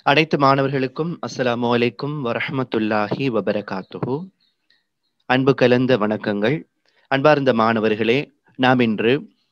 அனைத்து மாணவர்களுக்கும் அஸ்ஸலாமு அலைக்கும் வரஹ்மத்துல்லாஹி வபரகாத்துஹு அன்பு கலந்த வணக்கங்கள் அன்பார்ந்த மாணவர்களே நாம் இன்று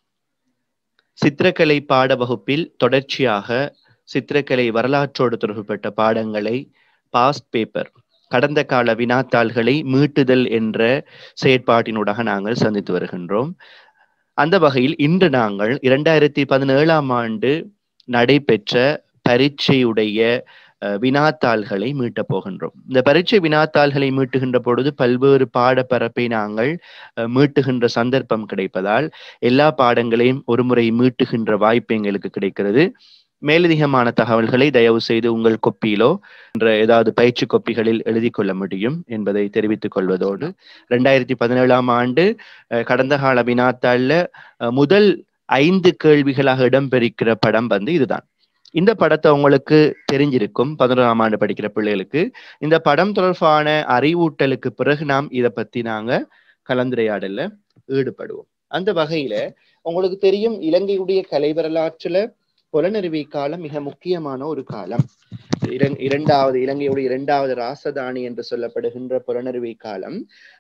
சித்திரக்கலை பாட வகுப்பில் தொடர்ச்சியாக சித்திரக்கலை வரலாற்றோடு தொடர்புபட்ட பாடங்களை பாஸ்ட் பேப்பர் கடந்த கால வினாத்தாள்களை மீட்டுதல் என்ற செயற்பாட்டினூடாக நாங்கள் சந்தித்து வருகின்றோம் அந்த வகையில் இன்று நாங்கள் இரண்டாயிரத்தி பதினேழாம் ஆண்டு நடைபெற்ற பரீட்சையுடைய வினாத்தாள்களை மீட்டப் போகின்றோம் இந்த பரீட்சை வினாத்தாள்களை மீட்டுகின்ற பொழுது பல்வேறு பாடப்பரப்பை நாங்கள் மீட்டுகின்ற சந்தர்ப்பம் கிடைப்பதால் எல்லா பாடங்களையும் ஒருமுறை மீட்டுகின்ற வாய்ப்பு எங்களுக்கு கிடைக்கிறது மேலதிகமான தகவல்களை தயவு செய்து உங்கள் கொப்பியிலோ என்ற ஏதாவது பயிற்சி கொப்பிகளில் எழுதி கொள்ள முடியும் என்பதை தெரிவித்துக் கொள்வதோடு ரெண்டாயிரத்தி பதினேழாம் ஆண்டு கடந்த கால வினாத்தாள்ல முதல் ஐந்து கேள்விகளாக இடம்பெறுகிற படம் வந்து இதுதான் இந்த படத்தை உங்களுக்கு தெரிஞ்சிருக்கும் பதினோராம் ஆண்டு படிக்கிற பிள்ளைகளுக்கு இந்த படம் தொடர்பான அறிவூட்டலுக்கு பிறகு நாம் இதை பத்தி நாங்க கலந்துரையாடல ஈடுபடுவோம் அந்த வகையில உங்களுக்கு தெரியும் இலங்கையுடைய கலை வரலாற்றுல புலனறிவி காலம் மிக முக்கியமான ஒரு காலம் இரண்டாவது இலங்கையுடைய இரண்டாவது ராசதானி என்று சொல்லப்படுகின்ற புலனறிவி காலம்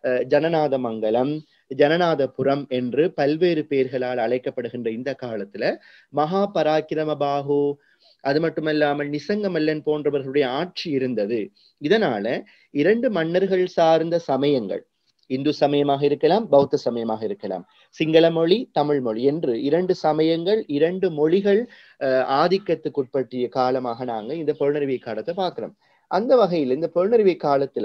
ஜனநாத மங்கலம் ஜனநாதபுரம் என்று பல்வேறு பெயர்களால் அழைக்கப்படுகின்ற இந்த காலத்துல மகா பராக்கிரம பாகு அது மட்டுமல்லாமல் நிசங்கமல்லன் போன்றவர்களுடைய ஆட்சி இருந்தது இதனால இரண்டு மன்னர்கள் சார்ந்த சமயங்கள் இந்து சமயமாக இருக்கலாம் பௌத்த சமயமாக இருக்கலாம் சிங்கள மொழி தமிழ் மொழி என்று இரண்டு சமயங்கள் இரண்டு மொழிகள் ஆதிக்கத்துக்குட்பட்டிய காலமாக நாங்க இந்த புலனறிவி காலத்தை பார்க்கிறோம் அந்த வகையில் இந்த புலனறிவி காலத்துல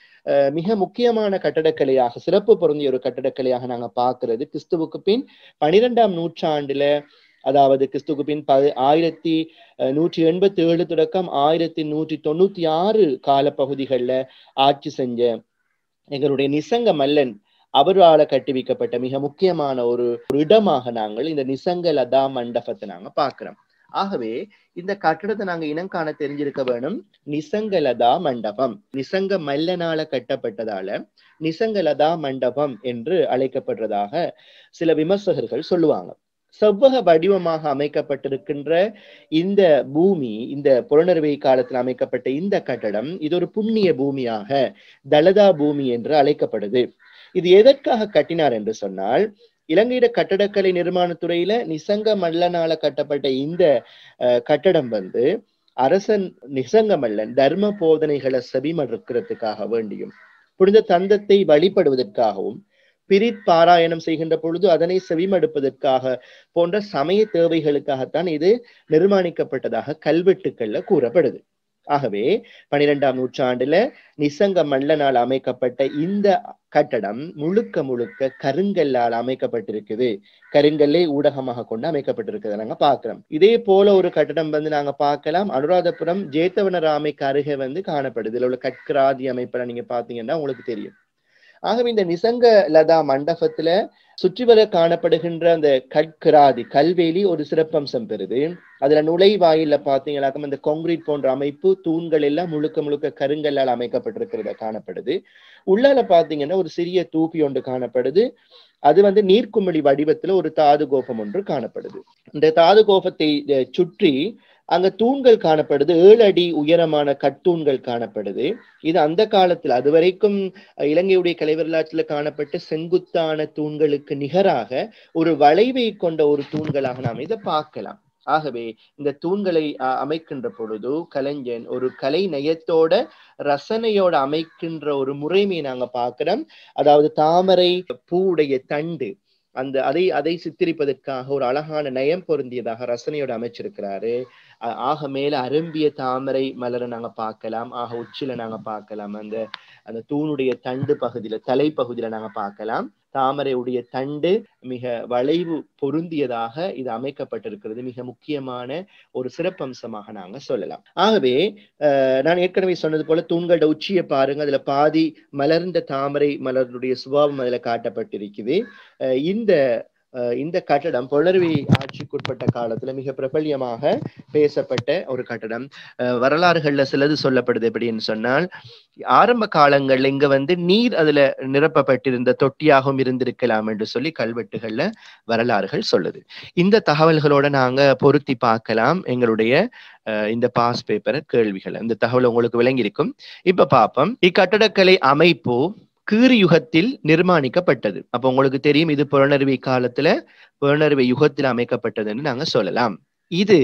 மிக முக்கியமான கட்டடக்கலையாக சிறப்பு பொருந்திய ஒரு கட்டடக்கலையாக நாங்க பார்க்கிறது கிறிஸ்துவுக்கு பின் பனிரெண்டாம் நூற்றாண்டுல அதாவது கிறிஸ்துக்கு பின் ப ஆயிரத்தி நூற்றி எண்பத்தி ஏழு தொடக்கம் ஆயிரத்தி நூற்றி தொண்ணூத்தி ஆறு கால பகுதிகளில் ஆட்சி செஞ்ச எங்களுடைய நிசங்க மல்லன் அவரால் கட்டுவிக்கப்பட்ட மிக முக்கியமான ஒரு இடமாக நாங்கள் இந்த நிசங்க லதா மண்டபத்தை நாங்க பார்க்கிறோம் ஆகவே இந்த கட்டடத்தை நாங்க இனங்காண தெரிஞ்சிருக்க வேணும் நிசங்கலதா மண்டபம் நிசங்க மல்லனால கட்டப்பட்டதால நிசங்கலதா மண்டபம் என்று அழைக்கப்படுறதாக சில விமர்சகர்கள் சொல்லுவாங்க செவ்வக வடிவமாக அமைக்கப்பட்டிருக்கின்ற இந்த பூமி இந்த புலனறுவை காலத்தில் அமைக்கப்பட்ட இந்த கட்டடம் இது ஒரு புண்ணிய பூமியாக தலதா பூமி என்று அழைக்கப்படுது இது எதற்காக கட்டினார் என்று சொன்னால் இலங்கையிட கட்டடக்கலை நிர்மாணத்துறையில நிசங்க மல்லனால கட்டப்பட்ட இந்த கட்டடம் வந்து அரசன் நிசங்க மல்லன் தர்ம போதனைகளை செவிமடுக்கிறதுக்காக வேண்டியும் புனித தந்தத்தை வழிபடுவதற்காகவும் பிரித் பாராயணம் செய்கின்ற பொழுது அதனை செவிமடுப்பதற்காக போன்ற சமய தேவைகளுக்காகத்தான் இது நிர்மாணிக்கப்பட்டதாக கல்வெட்டுக்கள்ல கூறப்படுது ஆகவே பனிரெண்டாம் நூற்றாண்டுல நிசங்க மல்லனால் அமைக்கப்பட்ட இந்த கட்டடம் முழுக்க முழுக்க கருங்கல்லால் அமைக்கப்பட்டிருக்குது கருங்கல்லே ஊடகமாக கொண்டு அமைக்கப்பட்டிருக்குது நாங்க பாக்குறோம் இதே போல ஒரு கட்டடம் வந்து நாங்க பார்க்கலாம் அனுராதபுரம் ஜேத்தவனராமைக்கு அருகே வந்து காணப்படுது இதுல உள்ள கட்கிராதி அமைப்பெல்லாம் நீங்க பாத்தீங்கன்னா உங்களுக்கு தெரியும் ஆகவே இந்த நிசங்க லதா மண்டபத்துல சுற்றி வர காணப்படுகின்ற அந்த கட்கிராதி கல்வேலி ஒரு சிறப்பம்சம் பெறுது அதுல நுழைவாயில பாத்தீங்கன்னாக்க அந்த காங்கிரீட் போன்ற அமைப்பு தூண்கள் எல்லாம் முழுக்க முழுக்க கருங்கல்லால் அமைக்கப்பட்டிருக்கிறத காணப்படுது உள்ளால பாத்தீங்கன்னா ஒரு சிறிய தூப்பி ஒன்று காணப்படுது அது வந்து நீர்க்குமிழி வடிவத்துல ஒரு தாது கோபம் ஒன்று காணப்படுது இந்த தாது கோபத்தை சுற்றி அங்க தூண்கள் காணப்படுது ஏழு அடி உயரமான கட்டூண்கள் காணப்படுது இது அந்த காலத்துல அது வரைக்கும் இலங்கையுடைய கலை வரலாற்றுல காணப்பட்ட செங்குத்தான தூண்களுக்கு நிகராக ஒரு வளைவை கொண்ட ஒரு தூண்களாக நாம் இதை பார்க்கலாம் ஆகவே இந்த தூண்களை அமைக்கின்ற பொழுது கலைஞன் ஒரு கலை நயத்தோட ரசனையோட அமைக்கின்ற ஒரு முறைமையை நாங்க பார்க்கிறோம் அதாவது தாமரை பூவுடைய தண்டு அந்த அதை அதை சித்தரிப்பதற்காக ஒரு அழகான நயம் பொருந்தியதாக ரசனையோட அமைச்சிருக்கிறாரு ஆக மேல அரும்பிய தாமரை மலரை நாங்க பார்க்கலாம் ஆக உச்சில நாங்க பார்க்கலாம் அந்த அந்த தூணுடைய தண்டு பகுதியில தலைப்பகுதியில நாங்க பார்க்கலாம் தாமரையுடைய தண்டு மிக வளைவு பொருந்தியதாக இது அமைக்கப்பட்டிருக்கிறது மிக முக்கியமான ஒரு சிறப்பம்சமாக நாங்க சொல்லலாம் ஆகவே நான் ஏற்கனவே சொன்னது போல தூண்களோட உச்சியை பாருங்க அதுல பாதி மலர்ந்த தாமரை மலருடைய சுபாவம் அதுல காட்டப்பட்டிருக்குது இந்த அஹ், இந்த கட்டடம் புலர்வி ஆட்சிக்குட்பட்ட காலத்துல மிக பிரபல்யமாக பேசப்பட்ட ஒரு கட்டடம் அஹ், வரலாறுகள்ல சிலது சொல்லப்படுது எப்படின்னு சொன்னால் ஆரம்ப காலங்கள்ல இங்க வந்து நீர் அதுல நிரப்பப்பட்டிருந்த தொட்டியாகவும் இருந்திருக்கலாம் என்று சொல்லி கல்வெட்டுகள்ல வரலாறுகள் சொல்லுது இந்த தகவல்களோட நாங்க பொருத்தி பார்க்கலாம் எங்களுடைய அஹ், இந்த பாஸ் பேப்பர் கேள்விகள் இந்த தகவல் உங்களுக்கு விளங்கியிருக்கும் இப்ப பார்ப்போம் இக்கட்டடக்கலை அமைப்பு கீறு யுகத்தில் நிர்மாணிக்கப்பட்டது அப்ப உங்களுக்கு தெரியும் இது புலனறுவை காலத்துல புலனறுவை யுகத்தில் அமைக்கப்பட்டதுன்னு நாங்க சொல்லலாம் இது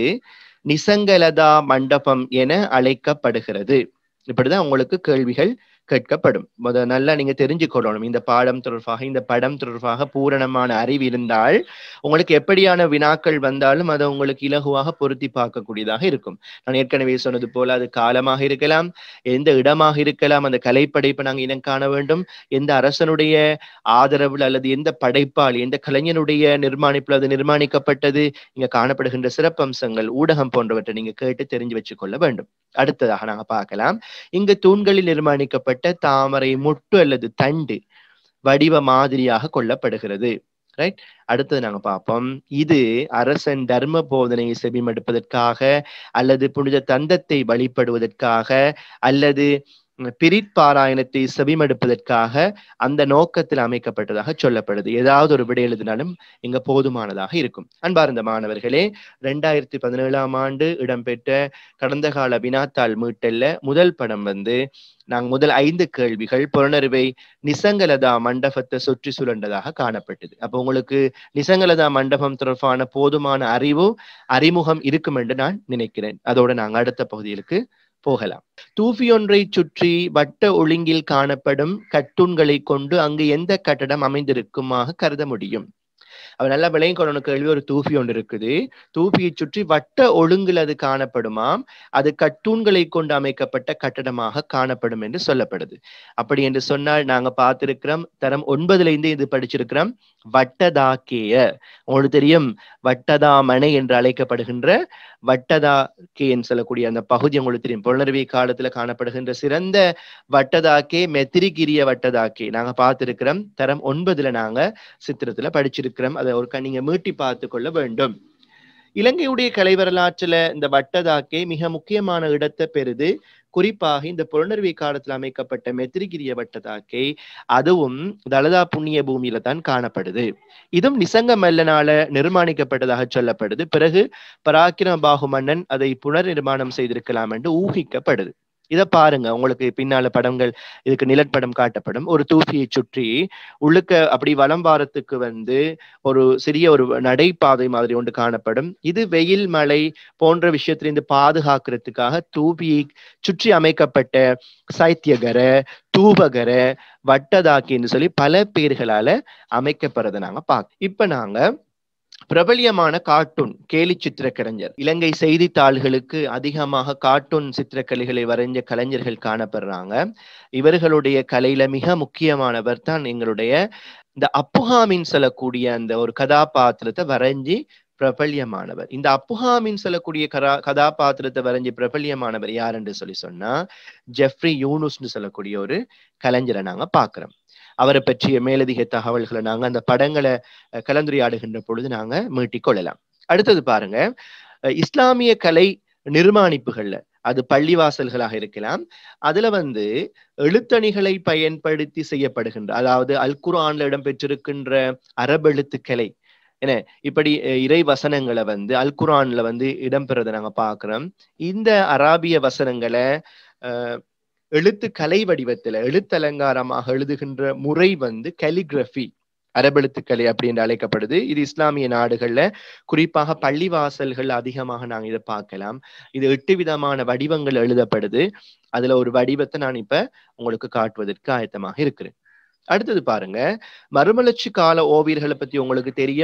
நிசங்கலதா மண்டபம் என அழைக்கப்படுகிறது இப்படிதான் உங்களுக்கு கேள்விகள் கேட்கப்படும் முத நல்லா நீங்க தெரிஞ்சுக்கொள்ளணும் இந்த பாடம் தொடர்பாக இந்த படம் தொடர்பாக பூரணமான அறிவு இருந்தால் உங்களுக்கு எப்படியான வினாக்கள் வந்தாலும் அதை உங்களுக்கு இலகுவாக பொருத்தி பார்க்கக்கூடியதாக இருக்கும் நான் ஏற்கனவே சொன்னது போல அது காலமாக இருக்கலாம் எந்த இடமாக இருக்கலாம் அந்த கலைப்படைப்பை நாங்கள் இனம் காண வேண்டும் எந்த அரசனுடைய ஆதரவில் அல்லது எந்த படைப்பால் எந்த கலைஞனுடைய நிர்மாணிப்பில் அது நிர்மாணிக்கப்பட்டது இங்க காணப்படுகின்ற சிறப்பம்சங்கள் ஊடகம் போன்றவற்றை நீங்க கேட்டு தெரிஞ்சு வச்சுக்கொள்ள வேண்டும் அடுத்ததாக நாங்க பார்க்கலாம் இங்கு தூண்களில் நிர்மாணிக்கப்பட்ட தாமரை முட்டு அல்லது தண்டு வடிவ மாதிரியாக கொள்ளப்படுகிறது ரைட் அடுத்தது நாங்க பார்ப்போம் இது அரசன் தர்ம போதனையை செவிமடுப்பதற்காக அல்லது புனித தந்தத்தை வழிபடுவதற்காக அல்லது பிரிப்பாராயணத்தை செவிமடுப்பதற்காக அந்த நோக்கத்தில் அமைக்கப்பட்டதாக சொல்லப்படுது ஏதாவது ஒரு விடை எழுதினாலும் இங்க போதுமானதாக இருக்கும் அன்பார்ந்த மாணவர்களே ரெண்டாயிரத்தி பதினேழாம் ஆண்டு இடம்பெற்ற கடந்த கால வினாத்தாள் மீட்டல்ல முதல் படம் வந்து நாங்க முதல் ஐந்து கேள்விகள் புலனறுவை நிசங்கலதா மண்டபத்தை சுற்றி சுழண்டதாக காணப்பட்டது அப்போ உங்களுக்கு நிசங்கலதா மண்டபம் தொடர்பான போதுமான அறிவு அறிமுகம் இருக்கும் என்று நான் நினைக்கிறேன் அதோட நாங்க அடுத்த பகுதிகளுக்கு போகலாம் தூஃபியொன்றை சுற்றி வட்ட ஒழுங்கில் காணப்படும் கட்டுண்களை கொண்டு அங்கு எந்த கட்டடம் அமைந்திருக்குமாக கருத முடியும் அவ நல்லா விளையும் கொள்ளணும் கேள்வி ஒரு தூஃபி ஒன்று இருக்குது தூஃபியை சுற்றி வட்ட ஒழுங்கில் அது காணப்படுமாம் அது கட்டூன்களை கொண்டு அமைக்கப்பட்ட கட்டடமாக காணப்படும் என்று சொல்லப்படுது அப்படி என்று சொன்னால் நாங்க பார்த்திருக்கிறோம் தரம் ஒன்பதுல இருந்து இது படிச்சிருக்கிறோம் வட்டதாக்கேய உங்களுக்கு தெரியும் வட்டதாமனை என்று அழைக்கப்படுகின்ற வட்டதாக்கேன்னு சொல்லக்கூடிய அந்த பகுதி உங்களுக்கு தெரியும் புலனறுவி காலத்துல காணப்படுகின்ற சிறந்த வட்டதாக்கே மெத்திரிகிரிய வட்டதாக்கே நாங்க பார்த்திருக்கிறோம் தரம் ஒன்பதுல நாங்க சித்திரத்துல படிச்சிருக்கிறோம் அதை ஒரு நீங்க மீட்டி பார்த்து கொள்ள வேண்டும் இலங்கையுடைய கலை வரலாற்றுல இந்த வட்டதாக்கே மிக முக்கியமான இடத்தை பெறுது குறிப்பாக இந்த புலனர்வி காலத்தில் அமைக்கப்பட்ட மெத்திரிகிரிய வட்டதாக்கை அதுவும் தலதா புண்ணிய பூமியில தான் காணப்படுது இதுவும் நிசங்க மல்லனால நிர்மாணிக்கப்பட்டதாக சொல்லப்படுது பிறகு பராக்கிரம பாகு மன்னன் அதை புனர் நிர்மாணம் செய்திருக்கலாம் என்று ஊகிக்கப்படுது இதை பாருங்க உங்களுக்கு பின்னால படங்கள் இதுக்கு நிழற்படம் காட்டப்படும் ஒரு தூசியை சுற்றி உள்ளுக்க அப்படி வலம் வாரத்துக்கு வந்து ஒரு சிறிய ஒரு நடைபாதை மாதிரி ஒன்று காணப்படும் இது வெயில் மழை போன்ற விஷயத்திலிருந்து பாதுகாக்கிறதுக்காக தூபியை சுற்றி அமைக்கப்பட்ட சைத்தியகர தூபகர வட்டதாக்கின்னு சொல்லி பல பேர்களால அமைக்கப்படுறதை நாங்க பார்க்க இப்ப நாங்க பிரபலியமான கார்ட்டூன் கேலி சித்திர கலைஞர் இலங்கை செய்தித்தாள்களுக்கு அதிகமாக கார்ட்டூன் சித்திரக்கலைகளை வரைஞ்ச கலைஞர்கள் காணப்படுறாங்க இவர்களுடைய கலையில மிக முக்கியமானவர் தான் எங்களுடைய இந்த அப்புஹாமின் சொல்லக்கூடிய அந்த ஒரு கதாபாத்திரத்தை வரைஞ்சி பிரபல்யமானவர் இந்த அப்புஹாமின் சொல்லக்கூடிய கரா கதாபாத்திரத்தை வரைஞ்சி பிரபல்யமானவர் யார் என்று சொல்லி சொன்னா ஜெஃப்ரி யூனுஸ்னு சொல்லக்கூடிய ஒரு கலைஞரை நாங்க பாக்குறோம் அவரை பற்றிய மேலதிக தகவல்களை நாங்க அந்த படங்களை கலந்துரையாடுகின்ற பொழுது நாங்க மீட்டிக் கொள்ளலாம் அடுத்தது பாருங்க இஸ்லாமிய கலை நிர்மாணிப்புகள்ல அது பள்ளிவாசல்களாக இருக்கலாம் அதுல வந்து எழுத்தணிகளை பயன்படுத்தி செய்யப்படுகின்ற அதாவது அல் குர்ஆன்ல இடம்பெற்றிருக்கின்ற அரபெழுத்துக்களை என்ன இப்படி இறை வசனங்களை வந்து அல் குர்ஆன்ல வந்து இடம்பெறதை நாங்க பாக்குறோம் இந்த அராபிய வசனங்களை அஹ் எழுத்து கலை வடிவத்துல எழுத்தலங்காரமாக எழுதுகின்ற முறை வந்து கலிகிரபி அரபெழுத்துக்கலை அப்படின்னு அழைக்கப்படுது இது இஸ்லாமிய நாடுகள்ல குறிப்பாக பள்ளிவாசல்கள் அதிகமாக நாங்க இதை பார்க்கலாம் இது எட்டு விதமான வடிவங்கள் எழுதப்படுது அதுல ஒரு வடிவத்தை நான் இப்ப உங்களுக்கு காட்டுவதற்கு ஆயத்தமாக இருக்கிறேன் அடுத்தது பாருங்க மறுமலர்ச்சி கால ஓவியர்களை பத்தி உங்களுக்கு தெரியும்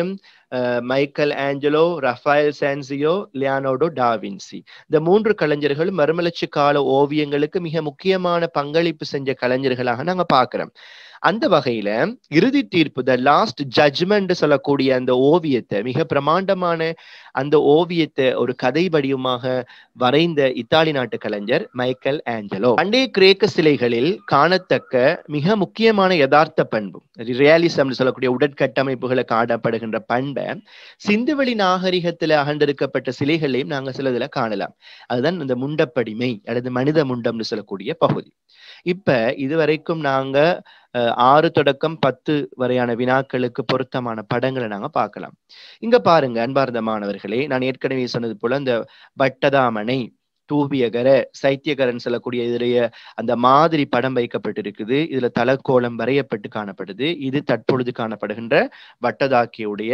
Michelangelo Raphael Sanzio Leonardo da Vinci இந்த மூன்று கலைஞர்களும் மறுமலர்ச்சி கால ஓவியங்களுக்கு மிக முக்கியமான பங்களிப்பு செஞ்ச கலைஞர்களாக நாங்க பார்க்கிறோம் அந்த வகையில இறுதி தீர்ப்பு த லாஸ்ட் ஜட்ஜ்மெண்ட் சொல்லக்கூடிய அந்த ஓவியத்தை மிக பிரமாண்டமான அந்த ஓவியத்தை ஒரு கதை வடிவமாக வரைந்த இத்தாலி நாட்டு கலைஞர் மைக்கேல் ஆஞ்சலோ பண்டைய கிரேக்க சிலைகளில் காணத்தக்க மிக முக்கியமான யதார்த்த பண்பு ரியாலிசம் சொல்லக்கூடிய உடற்கட்டமைப்புகளை காணப்படுகின்ற பண்பை சிந்துவெளி நாகரிகத்துல அகண்டெடுக்கப்பட்ட சிலைகளையும் நாங்க சிலதுல காணலாம் அதுதான் இந்த முண்டப்படிமை அல்லது மனித முண்டம்னு சொல்லக்கூடிய பகுதி இப்ப இதுவரைக்கும் நாங்க ஆறு தொடக்கம் பத்து வரையான வினாக்களுக்கு பொருத்தமான படங்களை நாங்க பார்க்கலாம் இங்க பாருங்க அன்பார்ந்த மாணவர்களே நான் ஏற்கனவே சொன்னது போல இந்த வட்டதாமனை தூபியகர சைத்தியகரன் சொல்லக்கூடிய இதனுடைய அந்த மாதிரி படம் வைக்கப்பட்டிருக்குது இதுல தலக்கோலம் வரையப்பட்டு காணப்படுது இது தற்பொழுது காணப்படுகின்ற வட்டதாக்கியுடைய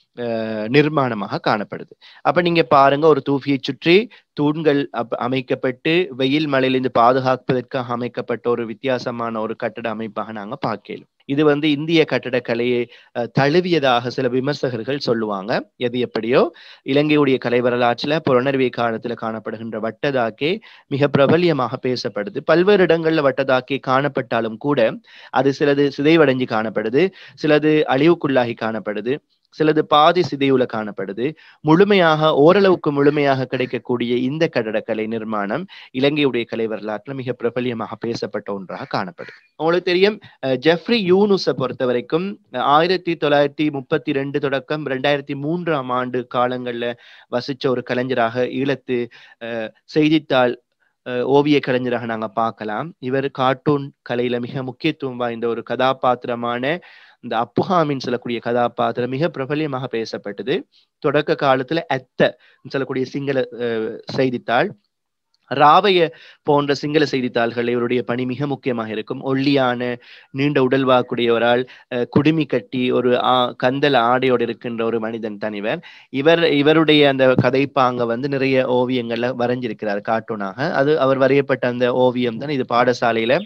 நிர்மாணமாக காணப்படுது அப்ப நீங்க பாருங்க ஒரு தூபியை சுற்றி தூண்கள் அமைக்கப்பட்டு வெயில் மழையிலிருந்து பாதுகாப்பதற்காக அமைக்கப்பட்ட ஒரு வித்தியாசமான ஒரு கட்டட அமைப்பாக நாங்க பார்க்கலாம் இது வந்து இந்திய கட்டடக்கலையை தழுவியதாக சில விமர்சகர்கள் சொல்லுவாங்க எது எப்படியோ இலங்கையுடைய கலை வரலாற்றுல புலனர்வை காலத்துல காணப்படுகின்ற வட்டதாக்கே மிக பிரபல்யமாக பேசப்படுது பல்வேறு இடங்கள்ல வட்டதாக்கே காணப்பட்டாலும் கூட அது சிலது சிதைவடைஞ்சு காணப்படுது சிலது அழிவுக்குள்ளாகி காணப்படுது சிலது பாதி சிதைவுல காணப்படுது முழுமையாக ஓரளவுக்கு முழுமையாக கிடைக்கக்கூடிய இந்த கட்டடக்கலை நிர்மாணம் இலங்கையுடைய கலை வரலாற்றுல மிக பிரபல்யமாக பேசப்பட்ட ஒன்றாக காணப்படுது உங்களுக்கு தெரியும் ஜெஃப்ரி யூனுஸை பொறுத்த வரைக்கும் ஆயிரத்தி தொள்ளாயிரத்தி முப்பத்தி ரெண்டு தொடக்கம் ரெண்டாயிரத்தி மூன்றாம் ஆண்டு காலங்கள்ல வசிச்ச ஒரு கலைஞராக ஈழத்து செய்தித்தாள் ஓவிய கலைஞராக நாங்க பார்க்கலாம் இவர் கார்ட்டூன் கலையில மிக முக்கியத்துவம் வாய்ந்த ஒரு கதாபாத்திரமான இந்த அப்புஹாமின் சொல்லக்கூடிய கதாபாத்திரம் மிக பிரபல்யமாக பேசப்பட்டது தொடக்க காலத்துல அத்த சொல்லக்கூடிய சிங்கள செய்தித்தாள் ராவைய போன்ற சிங்கள செய்தித்தாள்கள் இவருடைய பணி மிக முக்கியமாக இருக்கும் ஒல்லியான நீண்ட உடல்வாக்குடையவரால் குடுமி கட்டி ஒரு ஆ கந்தல் ஆடையோடு இருக்கின்ற ஒரு மனிதன் தனிவர் இவர் இவருடைய அந்த கதைப்பாங்க வந்து நிறைய ஓவியங்கள்ல வரைஞ்சிருக்கிறார் கார்ட்டூனாக அது அவர் வரையப்பட்ட அந்த ஓவியம் தான் இது பாடசாலையில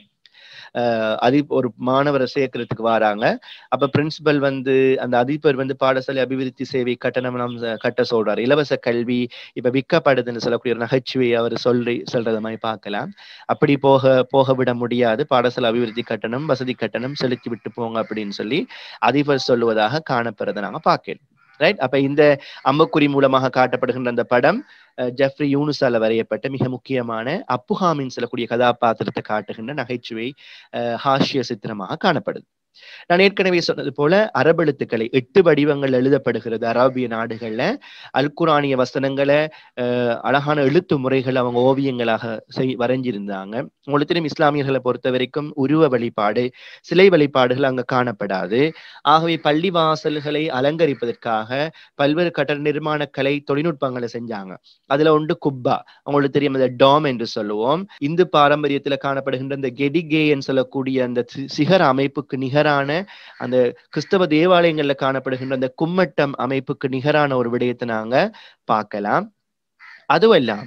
அதி ஒரு மாணவரை சேர்க்கறதுக்கு வராங்க அப்ப பிரின்சிபல் வந்து அந்த அதிபர் வந்து பாடசாலை அபிவிருத்தி சேவை கட்டணம் கட்ட சொல்றாரு இலவச கல்வி இப்ப விற்கப்படுதுன்னு சொல்லக்கூடிய ஒரு நகைச்சுவை அவர் சொல்லி சொல்றத மாதிரி பார்க்கலாம் அப்படி போக போக விட முடியாது பாடசாலை அபிவிருத்தி கட்டணம் வசதி கட்டணம் செலுத்தி விட்டு போங்க அப்படின்னு சொல்லி அதிபர் சொல்லுவதாக காணப்படுறதை நாங்க பார்க்கலாம் ரைட் அப்ப இந்த அம்பக்குறி மூலமாக காட்டப்படுகின்ற அந்த படம் ஜெஃப்ரி யூனுசால வரையப்பட்ட மிக முக்கியமான அப்புஹாமின் சொல்லக்கூடிய கதாபாத்திரத்தை காட்டுகின்ற நகைச்சுவை ஹாஷ்ய சித்திரமாக காணப்படுது நான் ஏற்கனவே சொன்னது போல அரபெழுத்துக்களை எட்டு வடிவங்கள் எழுதப்படுகிறது அரேபிய நாடுகள்ல அல் குரானிய வசனங்களை அழகான எழுத்து முறைகள் அவங்க ஓவியங்களாக செய் வரைஞ்சிருந்தாங்க உங்களுக்கு தெரியும் இஸ்லாமியர்களை பொறுத்த வரைக்கும் உருவ வழிபாடு சிலை வழிபாடுகள் அங்க காணப்படாது ஆகவே பள்ளி வாசல்களை அலங்கரிப்பதற்காக பல்வேறு கட்டட நிர்மாண கலை தொழில்நுட்பங்களை செஞ்சாங்க அதுல ஒன்று குப்பா உங்களுக்கு தெரியும் அந்த டாம் என்று சொல்லுவோம் இந்து பாரம்பரியத்துல காணப்படுகின்ற இந்த கெடிகேன்னு சொல்லக்கூடிய அந்த சிகர அமைப்புக்கு நிகரான அந்த கிறிஸ்தவ தேவாலயங்கள்ல காணப்படுகின்ற அந்த கும்மட்டம் அமைப்புக்கு நிகரான ஒரு விடயத்தை நாங்க பார்க்கலாம் அதுவும் இல்லாம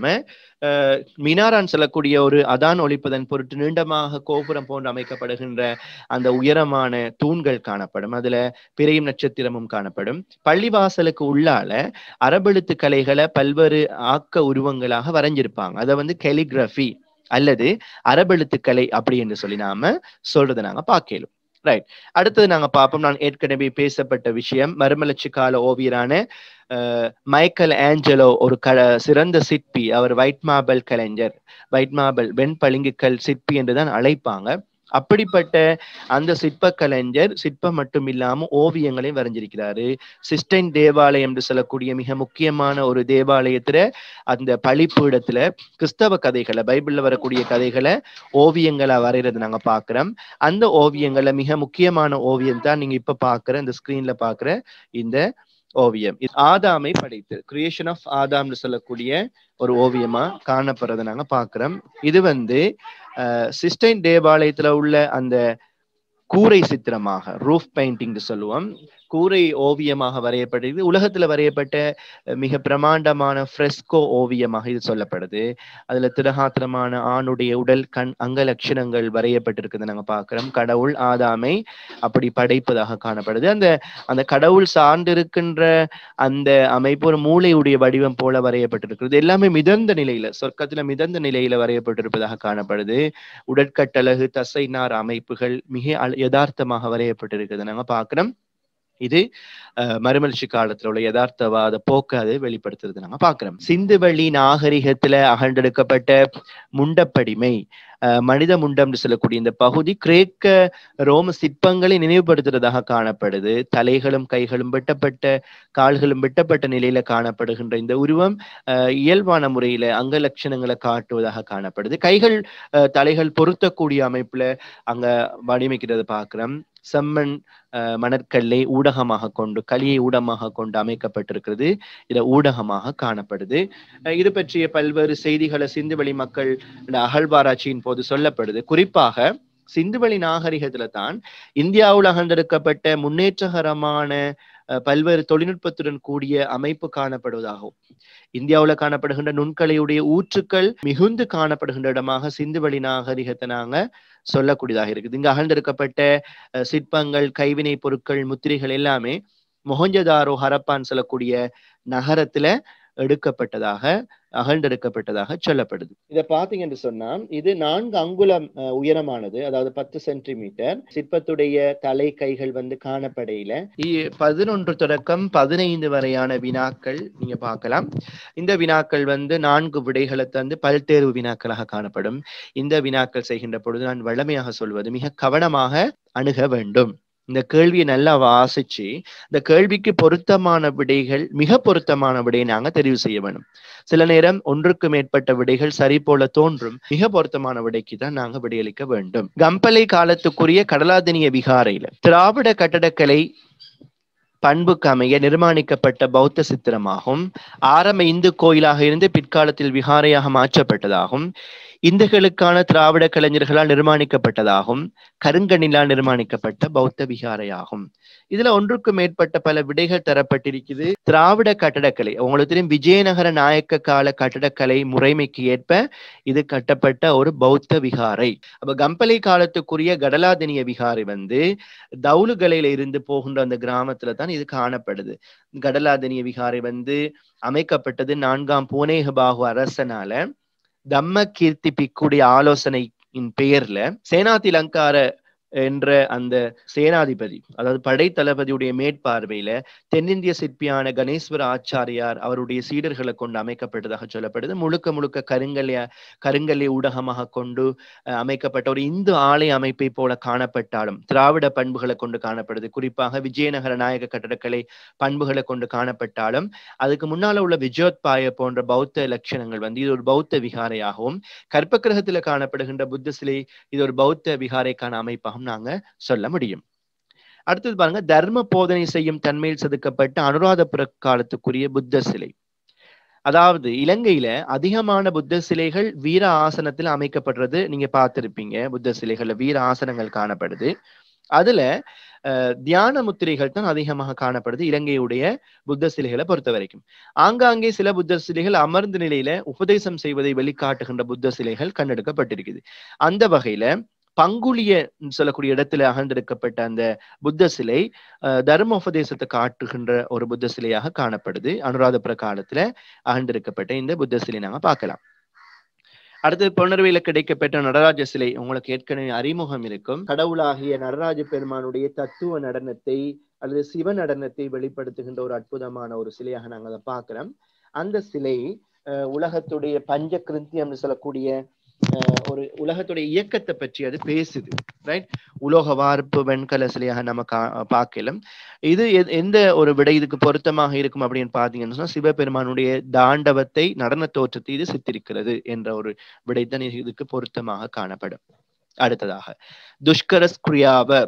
மினாரான் சொல்லக்கூடிய ஒரு அதான் ஒழிப்பதன் பொருட்டு நீண்டமாக கோபுரம் போன்று அமைக்கப்படுகின்ற அந்த உயரமான தூண்கள் காணப்படும் அதுல பிறையும் நட்சத்திரமும் காணப்படும் பள்ளிவாசலுக்கு உள்ளால அரபெழுத்து கலைகளை பல்வேறு ஆக்க உருவங்களாக வரைஞ்சிருப்பாங்க அதை வந்து கெலிகிராஃபி அல்லது அரபெழுத்துக்கலை அப்படி என்று சொல்லி நாம சொல்றதை நாங்க பார்க்கலும் ரைட் அடுத்தது நாங்க பார்ப்போம் நான் ஏற்கனவே பேசப்பட்ட விஷயம் மறுமலர்ச்சி கால ஓவியரான மைக்கேல் ஆஞ்சலோ ஒரு க சிறந்த சிற்பி அவர் ஒயிட் மார்பல் கலைஞர் ஒயிட் மார்பல் வெண்பளிங்குக்கல் சிற்பி என்றுதான் அழைப்பாங்க அப்படிப்பட்ட அந்த சிற்ப கலைஞர் சிற்பம் மட்டும் இல்லாம ஓவியங்களையும் வரைஞ்சிருக்கிறாரு சிஸ்டைன் தேவாலயம் என்று சொல்லக்கூடிய மிக முக்கியமான ஒரு தேவாலயத்துல அந்த பழிப்பீடத்துல கிறிஸ்தவ கதைகளை பைபிள்ல வரக்கூடிய கதைகளை ஓவியங்களா வரைகிறது நாங்க பாக்குறோம் அந்த ஓவியங்கள்ல மிக முக்கியமான ஓவியம் தான் நீங்க இப்ப பாக்குற இந்த ஸ்கிரீன்ல பாக்குற இந்த ஓவியம் ஆதாமை படைத்து கிரியேஷன் ஆஃப் ஆதாம்னு சொல்லக்கூடிய ஒரு ஓவியமா காணப்படுறதை நாங்க பாக்குறோம் இது வந்து சிஸ்டைன் தேவாலயத்துல உள்ள அந்த கூரை சித்திரமாக ரூஃப் பெயிண்டிங் சொல்லுவோம் கூரை ஓவியமாக வரையப்பட்டிருக்கு உலகத்துல வரையப்பட்ட அஹ், மிக பிரமாண்டமான ஃப்ரெஸ்கோ ஓவியமாக இது சொல்லப்படுது அதுல திரகாத்திரமான ஆணுடைய உடல் கண் அங்க லட்சணங்கள் வரையப்பட்டிருக்குது நாங்க பார்க்கிறோம் கடவுள் ஆதாமை அப்படி படைப்பதாக காணப்படுது அந்த அந்த கடவுள் சார்ந்திருக்கின்ற அந்த அமைப்பு ஒரு மூளையுடைய வடிவம் போல வரையப்பட்டிருக்கிறது எல்லாமே மிதந்த நிலையில சொர்க்கத்துல மிதந்த நிலையில வரையப்பட்டிருப்பதாக காணப்படுது உடற்கட்டழகு தசை நார் அமைப்புகள் மிக அழ- யதார்த்தமாக வரையப்பட்டிருக்கிறது நாங்க பார்க்கிறோம் இது அஹ், மறுமலர்ச்சி காலத்துல உள்ள யதார்த்தவாத போக்க அது வெளிப்படுத்துறது நாங்க பார்க்கிறோம் சிந்துவெளி நாகரிகத்துல அகண்டெடுக்கப்பட்ட முண்டப்படிமை அஹ், மனித முண்டம்னு சொல்லக்கூடிய இந்த பகுதி கிரேக்க ரோம சிற்பங்களை நினைவுபடுத்துறதாக காணப்படுது தலைகளும் கைகளும் வெட்டப்பட்ட கால்களும் வெட்டப்பட்ட நிலையில காணப்படுகின்ற இந்த உருவம் அஹ், இயல்பான முறையில அங்க லட்சணங்களை காட்டுவதாக காணப்படுது கைகள் அஹ், தலைகள் பொருத்தக்கூடிய அமைப்புல அங்க வடிவமைக்கிறத பார்க்கிறோம் செம்மண் அஹ், மணற்கல்லை ஊடகமாக கொண்டு களியை ஊடகமாக கொண்டு அமைக்கப்பட்டிருக்கிறது இத ஊடகமாக காணப்படுது அஹ், இது பற்றிய பல்வேறு செய்திகளை சிந்துவெளி மக்கள் இந்த அகழ்வாராய்ச்சியின் போது சொல்லப்படுது குறிப்பாக சிந்துவெளி நாகரிகத்துல தான் இந்தியாவில் அகழ்ந்தெடுக்கப்பட்ட முன்னேற்றகரமான அஹ், பல்வேறு தொழில்நுட்பத்துடன் கூடிய அமைப்பு காணப்படுவதாகும் இந்தியாவுல காணப்படுகின்ற நுண்கலையுடைய ஊற்றுக்கள் மிகுந்து காணப்படுகின்ற இடமாக சிந்துவெளி நாகரிகத்தை நாங்க சொல்லக்கூடியதாக இருக்குது இங்க அகழ்ந்தெடுக்கப்பட்ட அஹ், சிற்பங்கள் கைவினை பொருட்கள் முத்திரைகள் எல்லாமே மொஹஞ்சதாரோ ஹரப்பான்னு சொல்லக்கூடிய நகரத்துல எடுக்கப்பட்டதாக அகழ்ந்தெடுக்கப்பட்டதாக சொல்லப்படுது இதை பாத்தீங்கன்னு சொன்னா இது நான்கு அங்குலம் அஹ், உயரமானது அதாவது பத்து சென்டிமீட்டர் சிற்பத்துடைய தலை கைகள் வந்து காணப்படையில இ- பதினொன்று தொடக்கம் பதினைந்து வரையான வினாக்கள் நீங்க பார்க்கலாம் இந்த வினாக்கள் வந்து நான்கு விடைகளை தந்து பல்தேர்வு வினாக்களாக காணப்படும் இந்த வினாக்கள் செய்கின்ற பொழுது நான் வழமையாக சொல்வது மிக கவனமாக அணுக வேண்டும் இந்த கேள்வியை நல்லா வாசிச்சு இந்த கேள்விக்கு பொருத்தமான விடைகள் மிக பொருத்தமான விடையை நாங்க தெரிவு செய்ய வேணும் சில நேரம் ஒன்றுக்கு மேற்பட்ட விடைகள் சரி போல தோன்றும் மிக பொருத்தமான விடைக்கு தான் நாங்க விடையளிக்க வேண்டும் கம்பளை காலத்துக்குரிய கடலாதனிய விகாரையில திராவிட கட்டடக்கலை பண்புக்கு அமைய நிர்மாணிக்கப்பட்ட பௌத்த சித்திரமாகும் ஆரம்ப இந்து கோயிலாக இருந்து பிற்காலத்தில் விகாரையாக மாற்றப்பட்டதாகும் இந்துக்களுக்கான திராவிட கலைஞர்களால் நிர்மாணிக்கப்பட்டதாகும் கருங்கண்ணிலால் நிர்மாணிக்கப்பட்ட பௌத்த விகாரையாகும் இதுல ஒன்றுக்கு மேற்பட்ட பல விடைகள் தரப்பட்டிருக்குது திராவிட கட்டடக்கலை உங்களுக்கு தெரியும் விஜயநகர நாயக்க கால கட்டடக்கலை முறைமைக்கு ஏற்ப இது கட்டப்பட்ட ஒரு பௌத்த விகாரை அப்ப கம்பளை காலத்துக்குரிய கடலாதினிய விகாரை வந்து தவுலுகலையில இருந்து போகின்ற அந்த கிராமத்துல தான் இது காணப்படுது கடலாதினிய விகாரை வந்து அமைக்கப்பட்டது நான்காம் பூனேகபாகு அரசனால தம்ம கீர்த்தி பிக்குடைய ஆலோசனையின் பெயர்ல சேனாதி லங்கார என்ற அந்த சேனாதிபதி அதாவது படை தளபதியுடைய மேற்பார்வையில தென்னிந்திய சிற்பியான கணேஸ்வர ஆச்சாரியார் அவருடைய சீடர்களை கொண்டு அமைக்கப்பட்டதாக சொல்லப்படுது முழுக்க முழுக்க கருங்கல்ல கருங்கல்லை ஊடகமாக கொண்டு அஹ், அமைக்கப்பட்ட ஒரு இந்து ஆலய அமைப்பை போல காணப்பட்டாலும் திராவிட பண்புகளை கொண்டு காணப்படுது குறிப்பாக விஜயநகர நாயக கட்டடக்கலை பண்புகளை கொண்டு காணப்பட்டாலும் அதுக்கு முன்னால உள்ள விஜயோத்பாய போன்ற பௌத்த லட்சணங்கள் வந்து இது ஒரு பௌத்த விகாரையாகவும் கற்பக்கிரகத்துல காணப்படுகின்ற புத்த சிலை இது ஒரு பௌத்த விகாரைக்கான அமைப்பாகவும் நாங்க சொல்ல முடியும் அடுத்தது பாருங்க தர்ம போதனை செய்யும் தன்மையில் செதுக்கப்பட்ட அனுராதபுர காலத்துக்குரிய புத்த சிலை அதாவது இலங்கையில அதிகமான புத்த சிலைகள் வீர ஆசனத்தில் அமைக்கப்படுறது நீங்க பார்த்திருப்பீங்க புத்த சிலைகள்ல வீர ஆசனங்கள் காணப்படுது அதுல அஹ், தியான முத்திரைகள் தான் அதிகமாக காணப்படுது இலங்கையுடைய புத்த சிலைகளை பொறுத்த வரைக்கும் ஆங்காங்கே சில புத்த சிலைகள் அமர்ந்த நிலையில உபதேசம் செய்வதை வெளிக்காட்டுகின்ற புத்த சிலைகள் கண்டெடுக்கப்பட்டிருக்குது அந்த வகையில பங்குலிய சொல்லக்கூடிய இடத்துல அகழ்ந்தெடுக்கப்பட்ட அந்த புத்த சிலை அஹ், தர்ம உபதேசத்தை காட்டுகின்ற ஒரு புத்த சிலையாக காணப்படுது அனுராதபுர காலத்துல அகழ்ந்தெடுக்கப்பட்ட இந்த புத்த சிலை நாங்க பார்க்கலாம் அடுத்தது பொன்னர்வையில கிடைக்கப்பெற்ற நடராஜ சிலை உங்களுக்கு ஏற்கனவே அறிமுகம் இருக்கும் கடவுளாகிய நடராஜ பெருமானுடைய தத்துவ நடனத்தை அல்லது சிவ நடனத்தை வெளிப்படுத்துகின்ற ஒரு அற்புதமான ஒரு சிலையாக நாங்க அதை பார்க்கிறோம் அந்த சிலை அஹ், உலகத்துடைய பஞ்ச கிருத்தியம்னு சொல்லக்கூடிய அஹ், ஒரு உலகத்துடைய இயக்கத்தை பற்றி அது பேசுது ரைட் உலோக வார்ப்பு வெண்கல சிலையாக நம்ம கா- பார்க்கலாம் இது எ- எந்த ஒரு விடை இதுக்கு பொருத்தமாக இருக்கும் அப்படின்னு பாத்தீங்கன்னு சொன்னா சிவபெருமானுடைய தாண்டவத்தை நடன தோற்றத்தை இது சித்தரிக்கிறது என்ற ஒரு விடைதான் இதுக்கு பொருத்தமாக காணப்படும் அடுத்ததாக துஷ்கர ஸ்கிரியாவ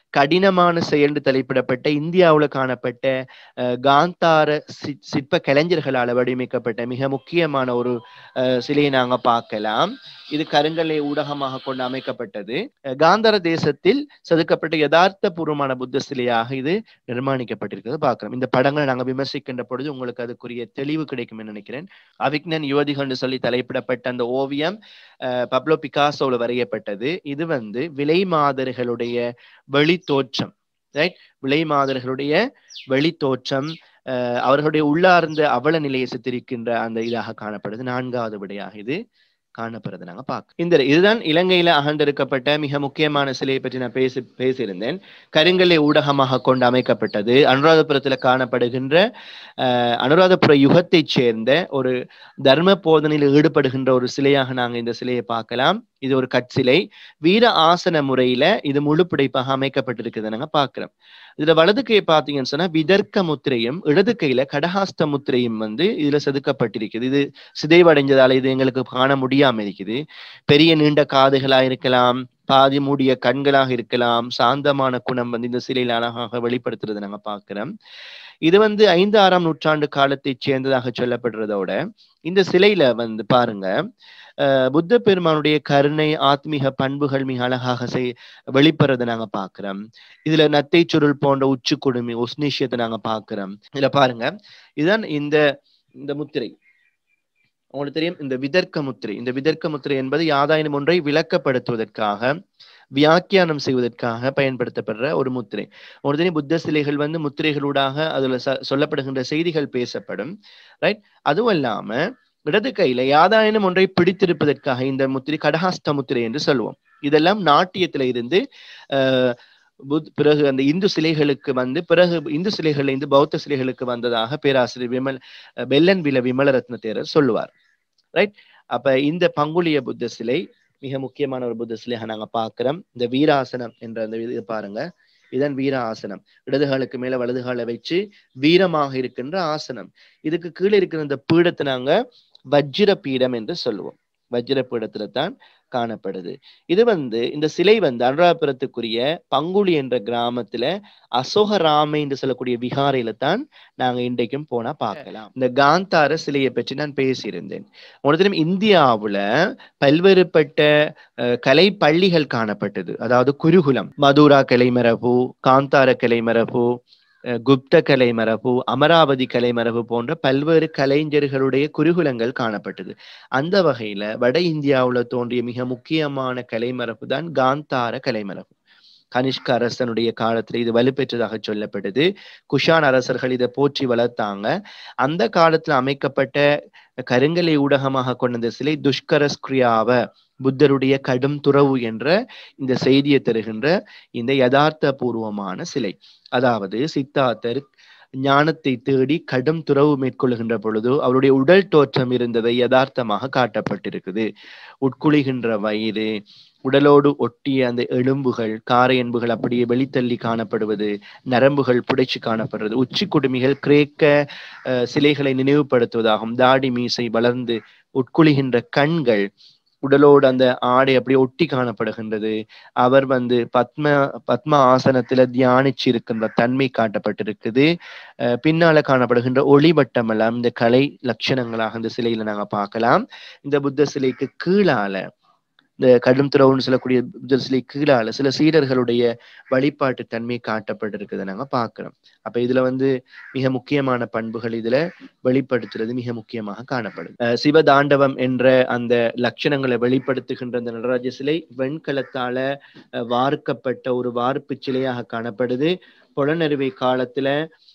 கடினமான செயல் தலைப்பிடப்பட்ட இந்தியாவில் காணப்பட்ட அஹ், காந்தார சி- சிற்ப கலைஞர்களால் வடிவமைக்கப்பட்ட மிக முக்கியமான ஒரு அஹ், சிலையை நாங்க பார்க்கலாம் இது கருங்கல்லை ஊடகமாக கொண்டு அமைக்கப்பட்டது அஹ், காந்தார தேசத்தில் செதுக்கப்பட்ட யதார்த்த பூர்வமான புத்த சிலையாக இது நிர்மாணிக்கப்பட்டிருக்கிறது பார்க்கிறோம் இந்த படங்களை நாங்க விமர்சிக்கின்ற பொழுது உங்களுக்கு அதுக்குரிய தெளிவு கிடைக்கும் நினைக்கிறேன் அவிக்னன் யுவதிகள்னு சொல்லி தலைப்பிடப்பட்ட அந்த ஓவியம் அஹ், பப்லோ பிகாசோல வரையப்பட்டது இது வந்து விலை மாதர்களுடைய வெளி தோற்றம் ரைட் விலை மாதர்களுடைய வெளி தோற்றம் அஹ், அவர்களுடைய உள்ளார்ந்த அவல நிலையை சித்தரிக்கின்ற அந்த இதாக காணப்படுது நான்காவது விடையாக இது காணப்படுறது நாங்க பார்க்க இந்த இதுதான் இலங்கையில அகழ்ந்தெடுக்கப்பட்ட மிக முக்கியமான சிலையை பற்றி நான் பேசி பேசியிருந்தேன் கருங்கல்லை ஊடகமாக கொண்டு அமைக்கப்பட்டது அனுராதபுரத்துல காணப்படுகின்ற அஹ், அனுராதபுர யுகத்தைச் சேர்ந்த ஒரு தர்ம போதனையில் ஈடுபடுகின்ற ஒரு சிலையாக நாங்க இந்த சிலையை பார்க்கலாம் இது ஒரு கற்சிலை வீர ஆசன முறையில இது முழு பிடைப்பாக அமைக்கப்பட்டிருக்குது நாங்க பார்க்கிறோம் இதுல வலது கை பார்த்தீங்கன்னு சொன்னா விதர்க்க முத்திரையும் இடது கையில கடஹாஸ்த முத்திரையும் வந்து இதுல செதுக்கப்பட்டிருக்குது இது சிதைவடைஞ்சதால இது எங்களுக்கு காண முடியாம இருக்குது பெரிய நீண்ட காதுகளா இருக்கலாம் பாதி மூடிய கண்களாக இருக்கலாம் சாந்தமான குணம் வந்து இந்த சிலையில அழகாக வெளிப்படுத்துறது நாங்க பார்க்கிறோம் இது வந்து ஐந்து ஆறாம் நூற்றாண்டு காலத்தை சேர்ந்ததாக சொல்லப்படுறதோட இந்த சிலையில வந்து பாருங்க அஹ் புத்த பெருமானுடைய கருணை ஆத்மீக பண்புகள் மிக அழகாக செய் வெளிப்படுறதை நாங்க பார்க்கிறோம் இதுல நத்தை சுருள் போன்ற உச்சி குடுமி உஸ்னிஷியத்தை நாங்க பார்க்கிறோம் இதுல பாருங்க இதுதான் இந்த இந்த முத்திரை உங்களுக்கு தெரியும் இந்த விதர்க்க முத்திரை இந்த விதர்க்க முத்திரை என்பது யாதாயினும் ஒன்றை விளக்கப்படுத்துவதற்காக வியாக்கியானம் செய்வதற்காக பயன்படுத்தப்படுற ஒரு முத்திரை ஒரு தெரியும் புத்த சிலைகள் வந்து முத்திரைகளூடாக அதுல ச- சொல்லப்படுகின்ற செய்திகள் பேசப்படும் ரைட் அதுவும் இல்லாம இடது கையில யாதாயினும் ஒன்றை பிடித்திருப்பதற்காக இந்த முத்திரை கடஹாஸ்த முத்திரை என்று சொல்லுவோம் இதெல்லாம் நாட்டியத்துல இருந்து அஹ், புத்- பிறகு அந்த இந்து சிலைகளுக்கு வந்து பிறகு இந்து சிலைகள்ல இருந்து பௌத்த சிலைகளுக்கு வந்ததாக பேராசிரியர் விமல் அஹ், பெல்லன் வில விமலரத்ன தேரர் சொல்லுவார் ரைட் அப்ப இந்த பங்குலிய புத்த சிலை மிக முக்கியமான ஒரு புத்த சிலையாக நாங்க பார்க்கிறோம் இந்த வீராசனம் என்ற அந்த இது பாருங்க இதன் வீர ஆசனம் இடதுகாலுக்கு மேல வலதுகாலை வச்சு வீரமாக இருக்கின்ற ஆசனம் இதுக்கு கீழே இருக்கிற இந்த பீடத்தை நாங்க வஜ்ர பீடம் என்று சொல்லுவோம் வஜ்ர பீடத்துல தான் காணப்படுது இது வந்து இந்த சிலை வந்து அனுராபுரத்துக்குரிய பங்குலி என்ற கிராமத்துல அசோகராமை என்று சொல்லக்கூடிய விகாரையில தான் நாங்க இன்றைக்கும் போனா பார்க்கலாம் இந்த காந்தார சிலையை பற்றி நான் பேசியிருந்தேன் ஒரு தினம் இந்தியாவுல பல்வேறுபட்ட அஹ், கலை பள்ளிகள் காணப்பட்டது அதாவது குருகுலம் மதுரா கலை மரபு காந்தார கலை மரபு அஹ், குப்த கலை மரபு அமராவதி கலை மரபு போன்ற பல்வேறு கலைஞர்களுடைய குருகுலங்கள் காணப்பட்டது அந்த வகையில வட இந்தியாவுல தோன்றிய மிக முக்கியமான கலை மரபு தான் காந்தார கலை மரபு கனிஷ்க அரசனுடைய காலத்துல இது வலுப்பெற்றதாக சொல்லப்படுது குஷான் அரசர்கள் இதை போற்றி வளர்த்தாங்க அந்த காலத்துல அமைக்கப்பட்ட கருங்கலை ஊடகமாக கொண்ட இந்த சிலை துஷ்கரஸ்கிரியாவ புத்தருடைய கடும் துறவு என்ற இந்த செய்தியை தருகின்ற இந்த யதார்த்த பூர்வமான சிலை அதாவது சித்தார்த்தர் ஞானத்தை தேடி கடும் துறவு மேற்கொள்கின்ற பொழுது அவருடைய உடல் தோற்றம் இருந்ததை யதார்த்தமாக காட்டப்பட்டிருக்குது உட்குழிகின்ற வயிறு உடலோடு ஒட்டிய அந்த எலும்புகள் காரை எலும்புகள் அப்படியே வெளித்தள்ளி காணப்படுவது நரம்புகள் புடைச்சு காணப்படுறது உச்சி குடுமிகள் கிரேக்க அஹ், சிலைகளை நினைவுபடுத்துவதாகும் தாடி மீசை வளர்ந்து உட்குழிகின்ற கண்கள் உடலோடு அந்த ஆடை அப்படியே ஒட்டி காணப்படுகின்றது அவர் வந்து பத்ம பத்ம ஆசனத்துல தியானிச்சு இருக்கின்ற தன்மை காட்டப்பட்டிருக்குது அஹ் பின்னால காணப்படுகின்ற ஒளிவட்டம் எல்லாம் இந்த கலை லட்சணங்களாக இந்த சிலையில நாங்க பார்க்கலாம் இந்த புத்த சிலைக்கு கீழால இந்த கடும் துறவுன்னு சொல்லக்கூடிய புத்த சிலை கீழால சில சீடர்களுடைய வழிபாட்டு தன்மை காட்டப்பட்டிருக்குதை நாங்க பார்க்கிறோம் அப்ப இதுல வந்து மிக முக்கியமான பண்புகள் இதுல வெளிப்படுத்துறது மிக முக்கியமாக காணப்படுது அஹ் சிவதாண்டவம் என்ற அந்த லட்சணங்களை வெளிப்படுத்துகின்ற அந்த நடராஜ சிலை வெண்கலத்தால அஹ் வார்க்கப்பட்ட ஒரு வார்ப்பு சிலையாக காணப்படுது புலனறுவை காலத்துல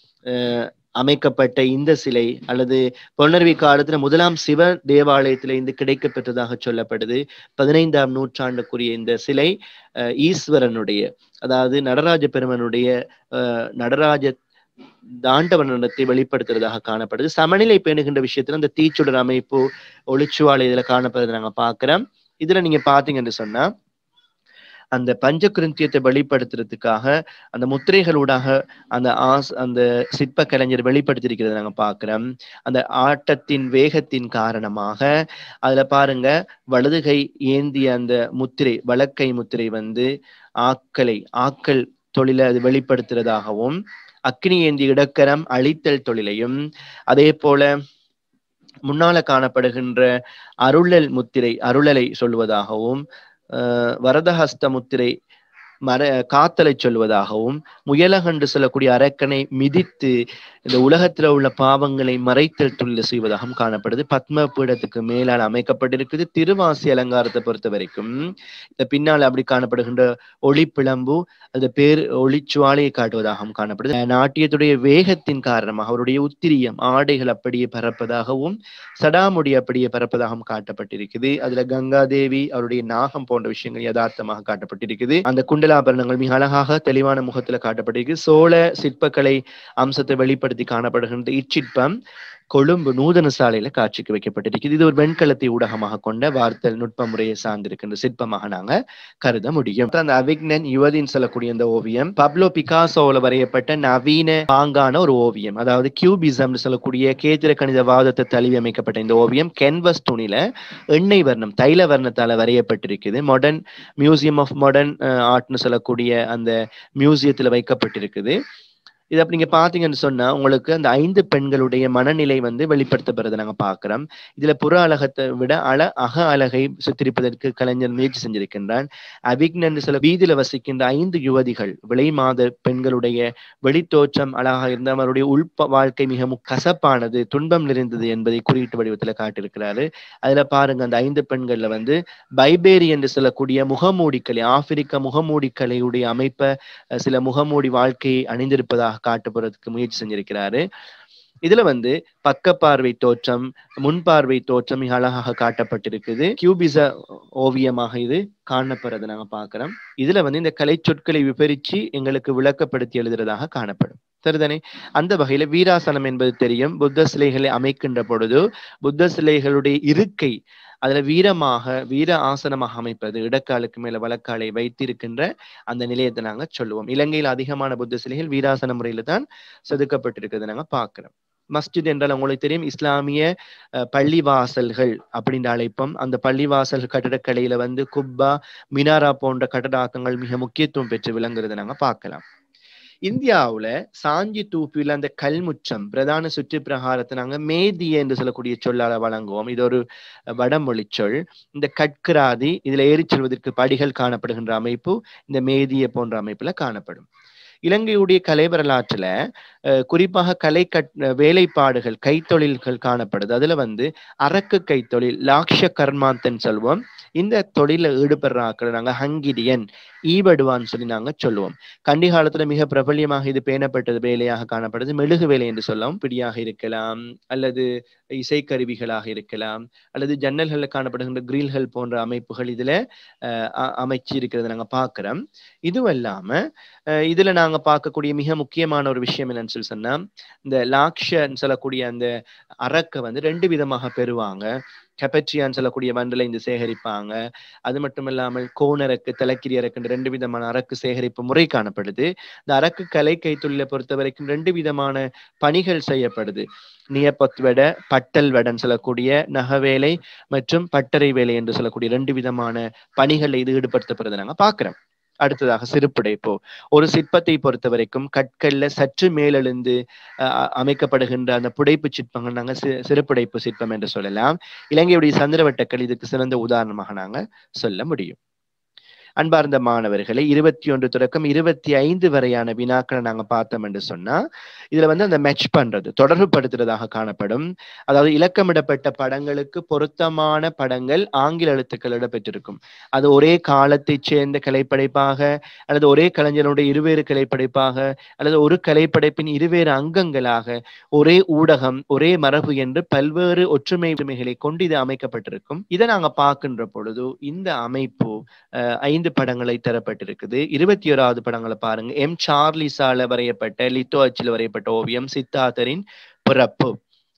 அஹ் அமைக்கப்பட்ட இந்த சிலை அல்லது பொன்னருவி காலத்துல முதலாம் சிவ தேவாலயத்தில இருந்து கிடைக்க பெற்றதாக சொல்லப்படுது பதினைந்தாம் நூற்றாண்டுக்குரிய இந்த சிலை அஹ் ஈஸ்வரனுடைய அதாவது நடராஜ பெருமனுடைய அஹ் நடராஜ தாண்டவ நடனத்தை வெளிப்படுத்துறதாக காணப்படுது சமநிலை பேணுகின்ற விஷயத்துல அந்த தீச்சுடர் அமைப்பு ஒளிச்சுவாலை இதுல காணப்படுறதை நாங்க பார்க்கிறோம் இதுல நீங்க பாத்தீங்கன்னு சொன்னா அந்த பஞ்சகிருந்தியத்தை வெளிப்படுத்துறதுக்காக அந்த முத்திரைகளூடாக அந்த ஆஸ் அந்த சிற்ப கலைஞர் வெளிப்படுத்தியிருக்கிறத நாங்க பார்க்கிறோம் அந்த ஆட்டத்தின் வேகத்தின் காரணமாக அதுல பாருங்க வலதுகை ஏந்திய அந்த முத்திரை வலக்கை முத்திரை வந்து ஆக்கலை ஆக்கல் தொழிலை அது வெளிப்படுத்துறதாகவும் அக்னி ஏந்தி இடக்கரம் அழித்தல் தொழிலையும் அதே போல முன்னால காணப்படுகின்ற அருளல் முத்திரை அருளலை சொல்வதாகவும் அஹ் வரதஹஸ்த முத்திரை மர காத்தலை சொல்வதாகவும் முயலகண்டு சொல்லக்கூடிய அரக்கனை மிதித்து இந்த உலகத்துல உள்ள பாவங்களை மறைத்தல் தொழில் செய்வதாகவும் காணப்படுது பத்ம பீடத்துக்கு மேலால் அமைக்கப்பட்டிருக்குது திருவாசி அலங்காரத்தை பொறுத்த வரைக்கும் இந்த பின்னால் அப்படி காணப்படுகின்ற ஒளிப்பிளம்பு அந்த பேர் ஒளிச்சுவாலையை காட்டுவதாகவும் காணப்படுது நாட்டியத்துடைய வேகத்தின் காரணமாக அவருடைய உத்திரியம் ஆடைகள் அப்படியே பறப்பதாகவும் சடாமுடி அப்படியே பறப்பதாகவும் காட்டப்பட்டிருக்குது அதுல கங்காதேவி அவருடைய நாகம் போன்ற விஷயங்கள் யதார்த்தமாக காட்டப்பட்டிருக்குது அந்த குண்டலாபரணங்கள் மிக அழகாக தெளிவான முகத்துல காட்டப்பட்டிருக்கு சோழ சிற்பக்கலை அம்சத்தை வெளிப்படுத்தி காணப்படுகின்ற இச்சிற்பம் கொழும்பு நூதன சாலையில காட்சிக்கு வைக்கப்பட்டிருக்குது இது ஒரு வெண்கலத்தை ஊடகமாக கொண்ட வார்த்தல் நுட்ப முறையை சார்ந்திருக்கின்ற சிற்பமாக நாங்க கருத முடியும் அந்த அவிக்னன் யுவதின்னு சொல்லக்கூடிய இந்த ஓவியம் பப்லோ பிகாசோல வரையப்பட்ட நவீன பாங்கான ஒரு ஓவியம் அதாவது கியூபிசம் சொல்லக்கூடிய கேத்திர கணித வாதத்தை தழுவி அமைக்கப்பட்ட இந்த ஓவியம் கேன்வஸ் துணில எண்ணெய் வர்ணம் தைல வர்ணத்தால வரையப்பட்டிருக்குது மாடர்ன் மியூசியம் ஆஃப் மாடர்ன் ஆர்ட்னு சொல்லக்கூடிய அந்த மியூசியத்துல வைக்கப்பட்டிருக்குது இது அப்படி நீங்க பாத்தீங்கன்னு சொன்னா உங்களுக்கு அந்த ஐந்து பெண்களுடைய மனநிலை வந்து வெளிப்படுத்தப்படுறதை நாங்க பாக்குறோம் இதுல புற அழகத்தை விட அழ அக அழகை சித்தரிப்பதற்கு கலைஞர் முயற்சி செஞ்சிருக்கின்றான் அபிக்னன் சில வீதியில வசிக்கின்ற ஐந்து யுவதிகள் விலை மாத பெண்களுடைய வெளித்தோற்றம் அழகாக இருந்த அவருடைய உள் வாழ்க்கை மிக கசப்பானது துன்பம் நிறைந்தது என்பதை குறியீட்டு வடிவத்துல காட்டியிருக்கிறாரு அதுல பாருங்க அந்த ஐந்து பெண்கள்ல வந்து பைபேரி என்று சொல்லக்கூடிய முகமூடிக்கலை ஆப்பிரிக்க முகமூடிக்கலையுடைய அமைப்பை சில முகமூடி வாழ்க்கையை அணிந்திருப்பதாக காட்டுப்படுறதுக்கு முயற்சி செஞ்சிருக்கிறாரு இதுல வந்து பக்க பார்வை தோற்றம் முன்பார்வை தோற்றம் மிக அழகாக காட்டப்பட்டிருக்குது கியூபிச ஓவியமாக இது காணப்படுறதை நாங்க பாக்குறோம் இதுல வந்து இந்த கலை சொற்களை விபரிச்சு எங்களுக்கு விளக்கப்படுத்தி எழுதுறதாக காணப்படும் சரிதானே அந்த வகையில வீராசனம் என்பது தெரியும் புத்த சிலைகளை அமைக்கின்ற பொழுது புத்த சிலைகளுடைய இருக்கை அதுல வீரமாக வீர ஆசனமாக அமைப்பது இடக்காலுக்கு மேல வழக்காலை வைத்திருக்கின்ற அந்த நிலையத்தை நாங்க சொல்லுவோம் இலங்கையில் அதிகமான புத்த சிலைகள் வீராசன முறையில தான் செதுக்கப்பட்டிருக்கிறத நாங்க பாக்குறோம் மஸ்ஜித் என்றால் உங்களுக்கு தெரியும் இஸ்லாமிய பள்ளிவாசல்கள் அப்படின்ற அழைப்போம் அந்த பள்ளிவாசல் கட்டடக்கலையில வந்து குப்பா மினாரா போன்ற கட்டடாக்கங்கள் மிக முக்கியத்துவம் பெற்று விளங்குறதை நாங்க பார்க்கலாம் இந்தியாவுல சாஞ்சி தூப்பில் அந்த கல்முச்சம் பிரதான சுற்று பிரகாரத்தை நாங்க மேதிய என்று சொல்லக்கூடிய சொல்லால வழங்குவோம் இது ஒரு வடமொழி சொல் இந்த கட்கிராதி இதுல ஏறிச் செல்வதற்கு படிகள் காணப்படுகின்ற அமைப்பு இந்த மேதிய போன்ற அமைப்புல காணப்படும் இலங்கையுடைய கலை வரலாற்றுல குறிப்பாக கலை கட் வேலைப்பாடுகள் கைத்தொழில்கள் காணப்படுது அதுல வந்து அரக்கு கைத்தொழில் லாக்ஷ கர்மாந்தன் சொல்வோம் இந்த தொழில ஈடுபடுற ஆக்கள் நாங்க ஹங்கிடியன் ஈபடுவான்னு சொல்லி நாங்க சொல்லுவோம் கண்டி காலத்துல மிக பிரபல்யமாக இது பேணப்பட்டது வேலையாக காணப்படுது மெழுகு வேலை என்று சொல்லலாம் பிடியாக இருக்கலாம் அல்லது இசைக்கருவிகளாக இருக்கலாம் அல்லது ஜன்னல்கள்ல காணப்படுகின்ற கிரில்கள் போன்ற அமைப்புகள் இதுல அமைச்சு இருக்கிறத நாங்க பாக்குறோம் இதுவும் இல்லாம இதுல நாங்க பார்க்கக்கூடிய மிக முக்கியமான ஒரு விஷயம் என்னன்னு சொல்லி சொன்னா இந்த லாக்ஷன்னு சொல்லக்கூடிய அந்த அரக்க வந்து ரெண்டு விதமாக பெறுவாங்க கெப்பட்ரியான்னு சொல்லக்கூடிய வண்டலை இந்த சேகரிப்பாங்க அது மட்டும் இல்லாமல் கோணரக்கு தலைக்கிரி அரக்கு ரெண்டு விதமான அரக்கு சேகரிப்பு முறை காணப்படுது இந்த அரக்கு கலை கைத்தொழிலை பொறுத்த வரைக்கும் ரெண்டு விதமான பணிகள் செய்யப்படுது நியப்பத் வெட பட்டல் வெடன்னு சொல்லக்கூடிய நகவேலை மற்றும் பட்டறை வேலை என்று சொல்லக்கூடிய ரெண்டு விதமான பணிகளில் இது ஈடுபடுத்தப்படுறதை நாங்க பாக்குறோம் அடுத்ததாக சிறுப்புடைப்பு ஒரு சிற்பத்தை பொறுத்த வரைக்கும் கற்கள்ல சற்று மேலெழுந்து அமைக்கப்படுகின்ற அந்த புடைப்பு சிற்பங்கள் நாங்க சிறுப்புடைப்பு சிற்பம் என்று சொல்லலாம் இலங்கையுடைய சந்திரவட்டக்கல் இதுக்கு சிறந்த உதாரணமாக நாங்க சொல்ல முடியும் அன்பார்ந்த மாணவர்களை இருபத்தி ஒன்று தொடக்கம் இருபத்தி ஐந்து வரையான வினாக்களை நாங்க பார்த்தோம் என்று சொன்னா இதுல வந்து அந்த மெச் பண்றது தொடர்பு படுத்துறதாக காணப்படும் அதாவது இலக்கமிடப்பட்ட படங்களுக்கு பொருத்தமான படங்கள் ஆங்கில எழுத்துக்கள் இடம்பெற்றிருக்கும் அது ஒரே காலத்தை சேர்ந்த கலைப்படைப்பாக அல்லது ஒரே கலைஞனுடைய இருவேறு கலைப்படைப்பாக அல்லது ஒரு கலைப்படைப்பின் இருவேறு அங்கங்களாக ஒரே ஊடகம் ஒரே மரபு என்று பல்வேறு ஒற்றுமை உரிமைகளை கொண்டு இது அமைக்கப்பட்டிருக்கும் இதை நாங்க பார்க்கின்ற பொழுது இந்த அமைப்பு ஐந்து படங்களை தரப்பட்டிருக்குது இருபத்தி ஓராவது படங்களை பாருங்க எம் சார்லிஸால வரையப்பட்ட லித்தோ அச்சில் வரையப்பட்ட ஓவியம் சித்தார்த்தரின் பிறப்பு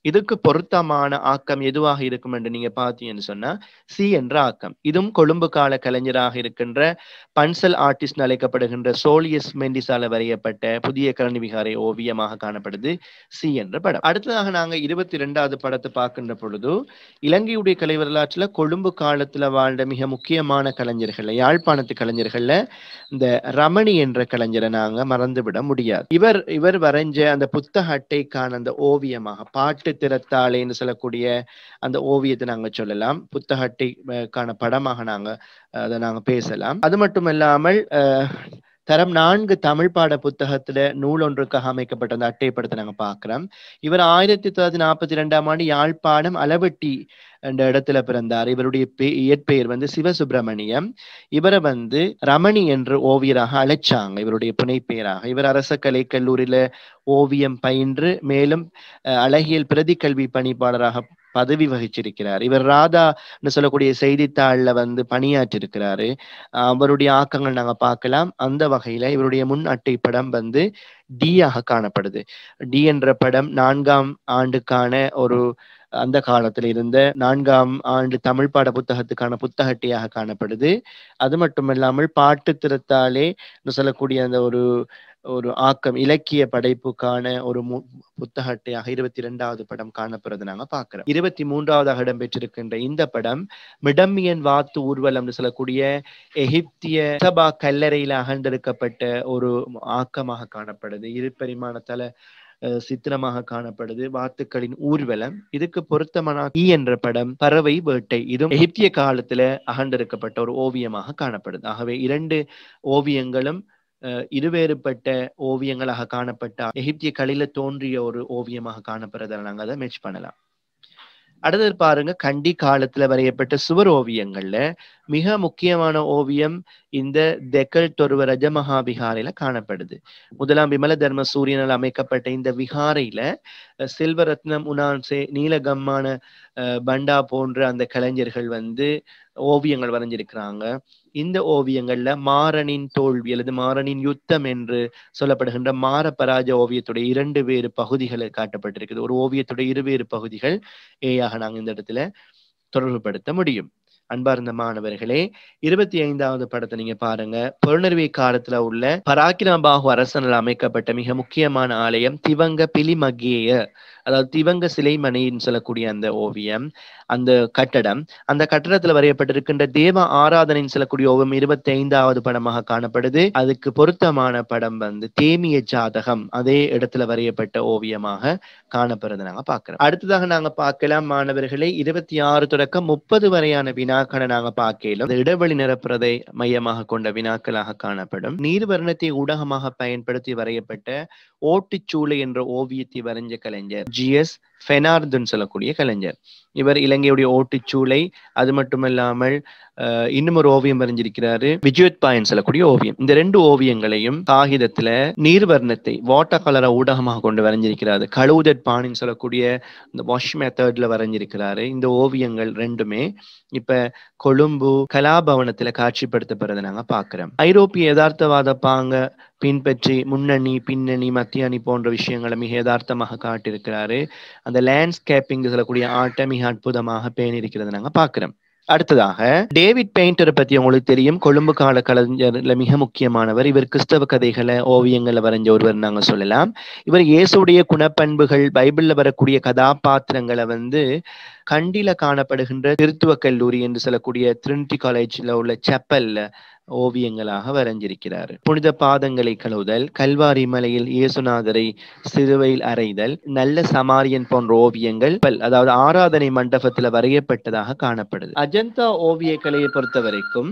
இதுக்கு பொருத்தமான ஆக்கம் எதுவாக இருக்கும் என்று நீங்க பார்த்தீங்கன்னு சொன்னா சி என்ற ஆக்கம் இதுவும் கொழும்பு கால கலைஞராக இருக்கின்ற பன்சல் ஆர்டிஸ்ட் அழைக்கப்படுகின்ற சோலியஸ் மெண்டிஸால வரையப்பட்ட புதிய கரணி விகாரை ஓவியமாக காணப்படுது சி என்ற படம் அடுத்ததாக நாங்க இருபத்தி ரெண்டாவது படத்தை பார்க்கின்ற பொழுது இலங்கையுடைய கலை வரலாற்றுல கொழும்பு காலத்துல வாழ்ந்த மிக முக்கியமான கலைஞர்கள்ல யாழ்ப்பாணத்து கலைஞர்கள்ல இந்த ரமணி என்ற கலைஞரை நாங்க மறந்துவிட முடியாது இவர் இவர் வரைஞ்ச அந்த புத்தக அட்டைக்கான அந்த ஓவியமாக பாட்டு திறத்தாளேன்னு சொல்லக்கூடிய அந்த ஓவியத்தை நாங்க சொல்லலாம் புத்தக அட்டைக்கான படமாக நாங்க அதை நாங்க பேசலாம் அது மட்டும் இல்லாமல் அஹ், தரம் நான்கு தமிழ் பாட புத்தகத்துல நூல் ஒன்றுக்காக அமைக்கப்பட்ட அந்த அட்டை படத்தை நாங்க பார்க்கிறோம் இவர் ஆயிரத்தி தொள்ளாயிரத்தி நாற்பத்தி ரெண்டாம் ஆண்டு யாழ்ப்பாணம் அளவட்டி என்ற இடத்துல பிறந்தார் இவருடைய பே- இயற்பெயர் வந்து சிவசுப்பிரமணியம் இவரை வந்து ரமணி என்ற ஓவியராக அழைச்சாங்க இவருடைய புனைப்பெயராக இவர் அரச கலை கல்லூரியில ஓவியம் பயின்று மேலும் அஹ், அழகியல் பிரதி கல்வி பணிப்பாளராக பதவி வகிச்சிருக்கிறார் இவர் ராதான்னு சொல்லக்கூடிய செய்தித்தாள்ல வந்து பணியாற்றிருக்கிறாரு அஹ், அவருடைய ஆக்கங்கள் நாங்க பார்க்கலாம் அந்த வகையில இவருடைய முன் அட்டை படம் வந்து டி ஆக காணப்படுது டி என்ற படம் நான்காம் ஆண்டுக்கான ஒரு அந்த காலத்துல இருந்த நான்காம் ஆண்டு தமிழ் பாட புத்தகத்துக்கான புத்தக அட்டையாக காணப்படுது அது மட்டுமல்லாமல் பாட்டு திறத்தாலே சொல்லக்கூடிய அந்த ஒரு ஒரு ஆக்கம் இலக்கிய படைப்புக்கான ஒரு மு- புத்தக அட்டையாக இருபத்தி இரண்டாவது படம் காணப்படுறது நாங்க பார்க்கிறோம் இருபத்தி மூன்றாவதாக இடம்பெற்றிருக்கின்ற இந்த படம் மிடம்மியன் வாத்து ஊர்வலம்னு சொல்லக்கூடிய எகிப்திய சபா கல்லறையில் அகழ்ந்தெடுக்கப்பட்ட ஒரு ஆக்கமாக காணப்படுது இரு பரிமாணத்தால அஹ், சித்திரமாக காணப்படுது வாத்துக்களின் ஊர்வலம் இதுக்கு பொருத்தமான ஈ என்ற படம் பறவை வேட்டை இதுவும் எகிப்திய காலத்துல அகழ்ந்தெடுக்கப்பட்ட ஒரு ஓவியமாக காணப்படுது ஆகவே இரண்டு ஓவியங்களும் அஹ், இருவேறுபட்ட ஓவியங்களாக காணப்பட்ட எகிப்திய கலையில தோன்றிய ஒரு ஓவியமாக காணப்படுறதை நாங்க அதை மெச் பண்ணலாம் அடுத்தது பாருங்க கண்டி காலத்துல வரையப்பட்ட சுவர் ஓவியங்கள்ல மிக முக்கியமான ஓவியம் இந்த தெக்கல் தொருவ ரஜமகா விகாரையில காணப்படுது முதலாம் விமல தர்ம சூரியனால் அமைக்கப்பட்ட இந்த விகாரையில அஹ், செல்வரத்னம் உனான்சே நீலகம்மான அஹ், பண்டா போன்ற அந்த கலைஞர்கள் வந்து ஓவியங்கள் வரைஞ்சிருக்கிறாங்க இந்த ஓவியங்கள்ல மாறனின் தோல்வி அல்லது மாறனின் யுத்தம் என்று சொல்லப்படுகின்ற மாரபராஜ ஓவியத்துடைய இரண்டு வேறு பகுதிகள் காட்டப்பட்டிருக்குது ஒரு ஓவியத்துடைய இருவேறு பகுதிகள் ஏயாக நாங்க இந்த இடத்துல தொடர்புபடுத்த முடியும் அன்பார்ந்த மாணவர்களே இருபத்தி ஐந்தாவது படத்தை நீங்க பாருங்க புலனர்வி காலத்துல உள்ள பராக்கிரமபாகு அரசனால் அமைக்கப்பட்ட மிக முக்கியமான ஆலயம் திவங்க பிலிமகேய அதாவது திவங்க சிலைமணின்னு சொல்லக்கூடிய அந்த ஓவியம் அந்த கட்டடம் அந்த கட்டடத்துல வரையப்பட்டிருக்கின்ற தேவ ஆராதனைன்னு சொல்லக்கூடிய ஓவியம் இருபத்தி ஐந்தாவது படமாக காணப்படுது அதுக்கு பொருத்தமான படம் வந்து தேமிய ஜாதகம் அதே இடத்துல வரையப்பட்ட ஓவியமாக காணப்படுறதை நாங்க பார்க்கிறோம் அடுத்ததாக நாங்க பார்க்கலாம் மாணவர்களே இருபத்தி ஆறு தொடக்கம் முப்பது வரையான வினாக்களை நாங்க பார்க்கலாம் இந்த இடைவெளி நிரப்புறதை மையமாக கொண்ட வினாக்களாக காணப்படும் நீர்வர்ணத்தை ஊடகமாக பயன்படுத்தி வரையப்பட்ட ஓட்டுச்சூளை என்ற ஓவியத்தை வரைஞ்ச கலைஞர் ஜி எஸ் ஃபெனார்துன்னு சொல்லக்கூடிய கலைஞர் இவர் இலங்கையுடைய ஓட்டுச்சூளை அது மட்டுமல்லாமல் அஹ், இன்னும் ஒரு ஓவியம் வரைஞ்சிருக்கிறாரு விஜயோத்பாயன் சொல்லக்கூடிய ஓவியம் இந்த ரெண்டு ஓவியங்களையும் காகிதத்துல நீர்வர்ணத்தை வாட்டர் கலரை ஊடகமாக கொண்டு வரைஞ்சிருக்கிறாரு கழுவுதட் பாணின்னு சொல்லக்கூடிய இந்த வாஷ் மெத்தட்ல வரைஞ்சிருக்கிறாரு இந்த ஓவியங்கள் ரெண்டுமே இப்ப கொழும்பு கலாபவனத்துல காட்சிப்படுத்தப்படுறதை நாங்க பாக்குறோம் ஐரோப்பிய யதார்த்தவாத பாங்க பின்பற்றி முன்னணி பின்னணி மத்திய அணி போன்ற விஷயங்களை மிக யதார்த்தமாக காட்டியிருக்கிறாரு அந்த லேண்ட்ஸ்கேப்பிங் சொல்லக்கூடிய ஆட்டை மிக அற்புதமாக பேணியிருக்கிறத நாங்க பாக்குறோம் அடுத்ததாக டேவிட் பெயிண்டரை பத்தி உங்களுக்கு தெரியும் கொழும்பு கால கலைஞர்ல மிக முக்கியமானவர் இவர் கிறிஸ்தவ கதைகளை ஓவியங்களை வரைஞ்ச ஒருவர் நாங்க சொல்லலாம் இவர் இயேசுடைய குணப்பண்புகள் பைபிள்ல வரக்கூடிய கதாபாத்திரங்களை வந்து கண்டில காணப்படுகின்ற திருத்துவ கல்லூரி என்று சொல்லக்கூடிய ட்ரினிட்டி காலேஜ்ல உள்ள செப்பல்ல ஓவியங்களாக வரைஞ்சிருக்கிறார் புனித பாதங்களை கழுவுதல் கல்வாரி மலையில் இயேசுநாதரை சிறுவையில் அறைதல் நல்ல சமாரியன் போன்ற ஓவியங்கள் பல் அதாவது ஆராதனை மண்டபத்துல வரையப்பட்டதாக காணப்படுது அஜந்தா ஓவிய கலையை பொறுத்த வரைக்கும்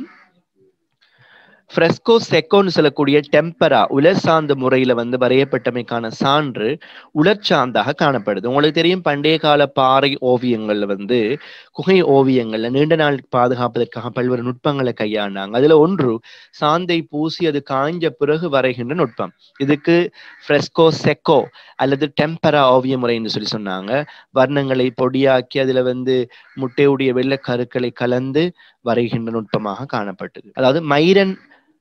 ஃப்ரெஸ்கோ செக்கோன்னு சொல்லக்கூடிய டெம்பரா உலர் சார்ந்த முறையில வந்து வரையப்பட்டமைக்கான சான்று உலர்சார்ந்தாக காணப்படுது உங்களுக்கு தெரியும் பண்டைய கால பாறை ஓவியங்கள்ல வந்து குகை ஓவியங்கள்ல நீண்ட நாள் பாதுகாப்பதற்காக பல்வேறு நுட்பங்களை கையாண்டாங்க அதுல ஒன்று சாந்தை பூசி அது காய்ஞ்ச பிறகு வரைகின்ற நுட்பம் இதுக்கு ஃப்ரெஸ்கோ செக்கோ அல்லது டெம்பரா ஓவிய முறைன்னு சொல்லி சொன்னாங்க வர்ணங்களை பொடியாக்கி அதுல வந்து முட்டையுடைய வெள்ளை கருக்களை கலந்து வரைகின்ற நுட்பமாக காணப்பட்டது அதாவது மைரன்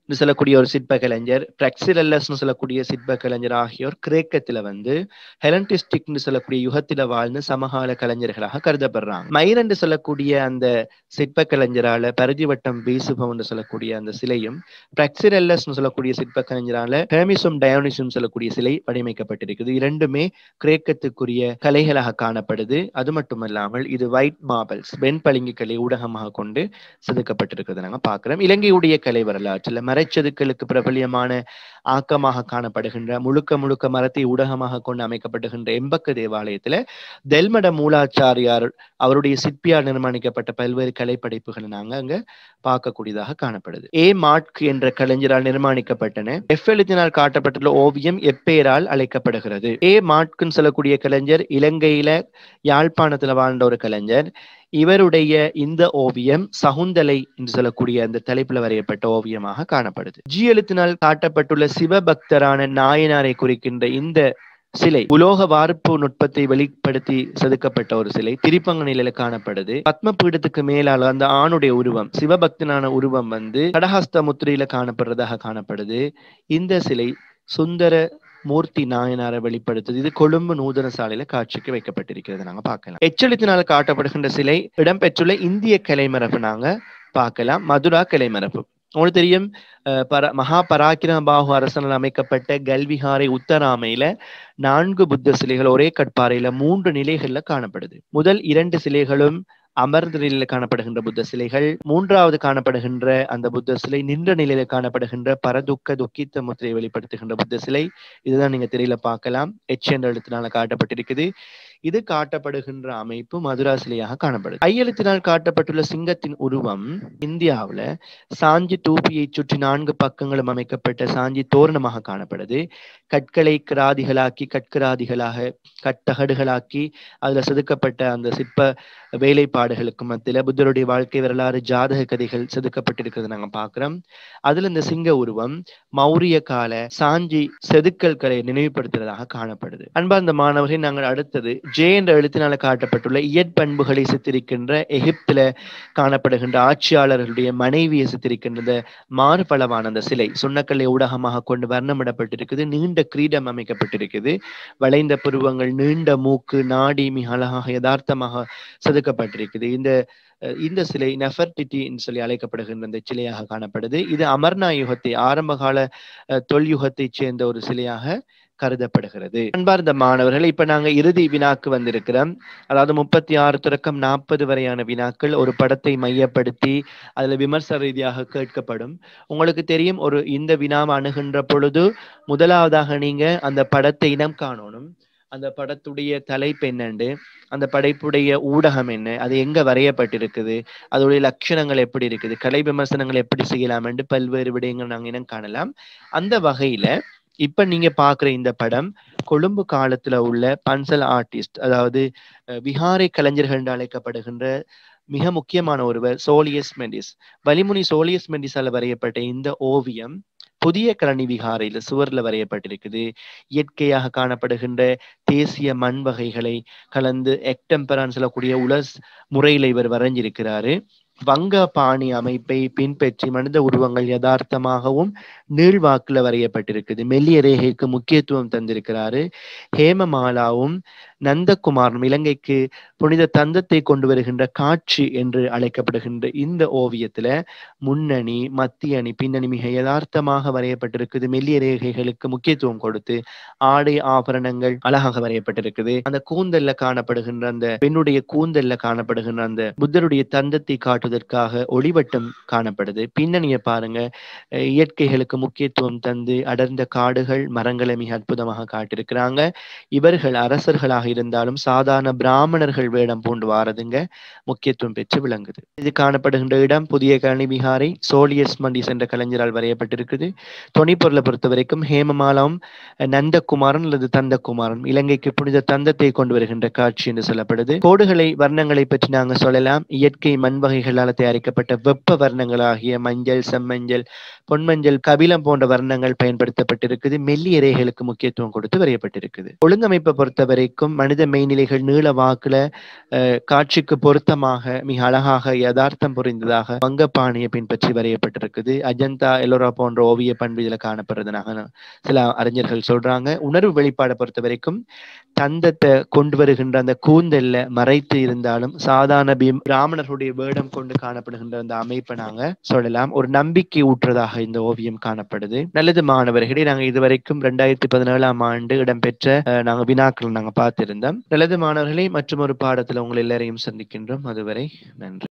சொல்லக்கூடிய ஒரு சிற்ப கலைஞர் பிரெக்சிலல்லஸ் சொல்லக்கூடிய சிற்ப கலைஞர் ஆகியோர் கிரேக்கத்துல வந்து ஹெலண்டிஸ்டிக் சொல்லக்கூடிய யுகத்தில வாழ்ந்து சமகால கலைஞர்களாக கருதப்படுறாங்க மைர் என்று சொல்லக்கூடிய அந்த சிற்ப கலைஞரால பரிதி வட்டம் வீசுபம் என்று சொல்லக்கூடிய அந்த சிலையும் பிரெக்சிலல்லஸ் சொல்லக்கூடிய சிற்ப கலைஞரால ஹேமிசும் டயோனிசும் சொல்லக்கூடிய சிலை வடிவமைக்கப்பட்டிருக்குது இரண்டுமே கிரேக்கத்துக்குரிய கலைகளாக காணப்படுது அது மட்டுமல்லாமல் இது ஒயிட் மார்பிள்ஸ் வெண்பளிங்கு கலை ஊடகமாக கொண்டு செதுக்கப்பட்டிருக்கிறது நாங்க பார்க்கிறோம் இலங்கையுடைய கலை வரலாற்றில் மறைச்செதுக்களுக்கு பிரபலியமான ஆக்கமாக காணப்படுகின்ற முழுக்க முழுக்க மரத்தை ஊடகமாக கொண்டு அமைக்கப்படுகின்ற எம்பக்க தேவாலயத்துல தெல்மட மூலாச்சாரியார் அவருடைய சிற்பியார் நிர்மாணிக்கப்பட்ட பல்வேறு கலைப்படைப்புகளை நாங்க அங்க பார்க்கக்கூடியதாக காணப்படுது ஏ மாட்க் என்ற கலைஞரால் நிர்மாணிக்கப்பட்டன எஃப் எழுத்தினால் காட்டப்பட்டுள்ள ஓவியம் எப்பெயரால் அழைக்கப்படுகிறது ஏ மாட்க்குன்னு சொல்லக்கூடிய கலைஞர் இலங்கையில யாழ்ப்பாணத்துல வாழ்ந்த ஒரு கலைஞர் இவருடைய இந்த ஓவியம் சகுந்தலை என்று சொல்லக்கூடிய அந்த தலைப்புல வரையப்பட்ட ஓவியமாக காணப்படுது ஜி எழுத்தினால் காட்டப்பட்டுள்ள சிவபக்தரான நாயனாரை குறிக்கின்ற இந்த சிலை உலோக வார்ப்பு நுட்பத்தை வெளிப்படுத்தி செதுக்கப்பட்ட ஒரு சிலை திரிப்பங்க நிலையில காணப்படுது பத்ம பீடத்துக்கு மேலால அந்த ஆணுடைய உருவம் சிவபக்தனான உருவம் வந்து கடஹஸ்த முத்திரையில காணப்படுறதாக காணப்படுது இந்த சிலை சுந்தர மூர்த்தி நாயனாரை வெளிப்படுத்துது இது கொழும்பு நூதன சாலையில காட்சிக்கு வைக்கப்பட்டிருக்கிறது நாங்க பார்க்கலாம் எச்சரித்தினால் காட்டப்படுகின்ற சிலை இடம்பெற்றுள்ள இந்திய கலைமரபு நாங்க பார்க்கலாம் மதுரா கலைமரபு உங்களுக்கு தெரியும் பர மகா பராக்கிரம பாகு அரசனால் அமைக்கப்பட்ட கல்விஹாரை உத்தராமையில நான்கு புத்த சிலைகள் ஒரே கட்பாறையில மூன்று நிலைகள்ல காணப்படுது முதல் இரண்டு சிலைகளும் அமர்ந்த நிலையில காணப்படுகின்ற புத்த சிலைகள் மூன்றாவது காணப்படுகின்ற அந்த புத்த சிலை நின்ற நிலையில காணப்படுகின்ற பரதுக்க துக்கித்த முத்திரையை வெளிப்படுத்துகின்ற புத்த சிலை இதுதான் நீங்க திரையில பார்க்கலாம் எச் என்ற எழுத்தினால காட்டப்பட்டிருக்குது இது காட்டப்படுகின்ற அமைப்பு மதுரா சிலையாக காணப்படுது கையெழுத்தினால் காட்டப்பட்டுள்ள சிங்கத்தின் உருவம் இந்தியாவுல சாஞ்சி தூபியை சுற்றி நான்கு பக்கங்களும் அமைக்கப்பட்ட சாஞ்சி தோரணமாக காணப்படுது கற்களை கிராதிகளாக்கி கற்கிராதிகளாக கட்டகடுகளாக்கி அதுல செதுக்கப்பட்ட அந்த சிற்ப வேலைப்பாடுகளுக்கு மத்தியில புத்தருடைய வாழ்க்கை வரலாறு ஜாதக கதைகள் செதுக்கப்பட்டிருக்கிறது நாங்க பாக்குறோம் அதுல இந்த சிங்க உருவம் மௌரிய கால சாஞ்சி செதுக்கல் கலை நினைவுபடுத்துறதாக காணப்படுது அன்பார்ந்த மாணவர்கள் நாங்கள் அடுத்தது ஜே என்ற எழுத்தினால காட்டப்பட்டுள்ள இயற்பண்புகளை சித்தரிக்கின்ற எகிப்துல காணப்படுகின்ற ஆட்சியாளர்களுடைய மனைவியை சித்தரிக்கின்ற மாறுபளவான அந்த சிலை சுண்ணக்கல்லை ஊடகமாக கொண்டு வர்ணமிடப்பட்டிருக்குது நீண்ட கிரீடம் அமைக்கப்பட்டிருக்குது வளைந்த புருவங்கள் நீண்ட மூக்கு நாடி மிக அழகாக யதார்த்தமாக செதுக்கப்பட்டிருக்குது இந்த இந்த சிலை நெஃபர்டிட்டின்னு சொல்லி அழைக்கப்படுகின்ற இந்த சிலையாக காணப்படுது இது அமர்னா யுகத்தை ஆரம்ப கால தொல்யுகத்தை சேர்ந்த ஒரு சிலையாக கருதப்படுகிறது அன்பார்ந்த மாணவர்கள் இப்ப நாங்க இறுதி வினாக்கு வந்திருக்கிறோம் அதாவது முப்பத்தி ஆறு தொடக்கம் நாற்பது வரையான வினாக்கள் ஒரு படத்தை மையப்படுத்தி அதுல விமர்சன ரீதியாக கேட்கப்படும் உங்களுக்கு தெரியும் ஒரு இந்த வினாவை அணுகின்ற பொழுது முதலாவதாக நீங்க அந்த படத்தை இனம் காணணும் அந்த படத்துடைய தலைப்பு என்னண்டு அந்த படைப்புடைய ஊடகம் என்ன அது எங்க வரையப்பட்டிருக்குது அதோடைய லட்சணங்கள் எப்படி இருக்குது கலை விமர்சனங்கள் எப்படி செய்யலாம் என்று பல்வேறு விடயங்கள் நாங்க இனம் காணலாம் அந்த வகையில இப்ப நீங்க பாக்குற இந்த படம் கொழும்பு காலத்துல உள்ள பன்சல் ஆர்டிஸ்ட் அதாவது விஹாரை கலைஞர்கள் என்று அழைக்கப்படுகின்ற மிக முக்கியமான ஒருவர் சோலியஸ் மெண்டிஸ் வலிமுனி சோலியஸ் மெண்டிஸால வரையப்பட்ட இந்த ஓவியம் புதிய கரணி விகாரையில சுவர்ல வரையப்பட்டிருக்குது இயற்கையாக காணப்படுகின்ற தேசிய மண் வகைகளை கலந்து எக்டம்பரான்னு சொல்லக்கூடிய உலஸ் முறையில இவர் வரைஞ்சிருக்கிறாரு வங்க பாணி அமைப்பை பின்பற்றி மனித உருவங்கள் யதார்த்தமாகவும் நீள்வாக்குல வரையப்பட்டிருக்குது மெல்லிய ரேகைக்கு முக்கியத்துவம் தந்திருக்கிறாரு ஹேமமாலாவும் நந்தகுமாரும் இலங்கைக்கு புனித தந்தத்தை கொண்டு வருகின்ற காட்சி என்று அழைக்கப்படுகின்ற இந்த ஓவியத்துல முன்னணி மத்திய அணி பின்னணி மிக யதார்த்தமாக வரையப்பட்டிருக்குது மெல்லிய ரேகைகளுக்கு முக்கியத்துவம் கொடுத்து ஆடை ஆபரணங்கள் அழகாக வரையப்பட்டிருக்குது அந்த கூந்தல்ல காணப்படுகின்ற அந்த பெண்ணுடைய கூந்தல்ல காணப்படுகின்ற அந்த புத்தருடைய தந்தத்தை காட்டுவதற்காக ஒளிவட்டம் காணப்படுது பின்னணியை பாருங்க இயற்கைகளுக்கு முக்கியத்துவம் தந்து அடர்ந்த காடுகள் மரங்களை மிக அற்புதமாக காட்டியிருக்கிறாங்க இவர்கள் அரசர்களாக இருந்தாலும் சாதாரண பிராமணர்கள் வேடம் பூண்டு வாரதுங்க முக்கியத்துவம் பெற்று விளங்குது இது காணப்படுகின்ற இடம் புதிய கழனி விகாரை சோலியஸ் மண்டிஸ் என்ற கலைஞரால் வரையப்பட்டிருக்குது தொனிப்பொருளை பொறுத்த வரைக்கும் ஹேமமாலம் நந்தகுமாரன் அல்லது தந்தகுமாரன் இலங்கைக்கு புனித தந்தத்தை கொண்டு வருகின்ற காட்சி என்று சொல்லப்படுது கோடுகளை வர்ணங்களை பற்றி நாங்க சொல்லலாம் இயற்கை மண் வகைகளால் தயாரிக்கப்பட்ட வெப்ப வர்ணங்களாகிய மஞ்சள் செம்மஞ்சள் பொன்மஞ்சள் கபிலம் போன்ற வர்ணங்கள் பயன்படுத்தப்பட்டிருக்குது மெல்லிய இறைகளுக்கு முக்கியத்துவம் கொடுத்து வரையப்பட்டிருக்குது ஒழுங்கமைப்பை பொறுத்த வரைக்கும் மனித மெய்நிலைகள் நீள வாக்குல அஹ், காட்சிக்கு பொருத்தமாக மிக அழகாக யதார்த்தம் புரிந்ததாக வங்கப்பாணியை பின்பற்றி வரையப்பட்டிருக்குது அஜந்தா எல்லோரா போன்ற ஓவிய பண்பு இதுல காணப்படுறதுனாக நா- சில அறிஞர்கள் சொல்றாங்க உணர்வு வெளிப்பாடை பொறுத்த வரைக்கும் தந்தத்தை கொண்டு வருகின்ற அந்த கூந்தல்ல மறைத்து இருந்தாலும் சாதாரண பீம் பிராமணர்களுடைய வேடம் கொண்டு காணப்படுகின்ற அந்த அமைப்பை நாங்க சொல்லலாம் ஒரு நம்பிக்கை ஊற்றுறதாக இந்த ஓவியம் காணப்படுது நல்லது மாணவர்களே நாங்க இதுவரைக்கும் ரெண்டாயிரத்தி பதினேழாம் ஆண்டு இடம்பெற்ற அஹ், நாங்க வினாக்கள் நாங்க பார்த்திருந்தோம் நல்லது மாணவர்களே மற்றும் ஒரு பாடத்துல உங்களை எல்லாரையும் சந்திக்கின்றோம் அதுவரை நன்றி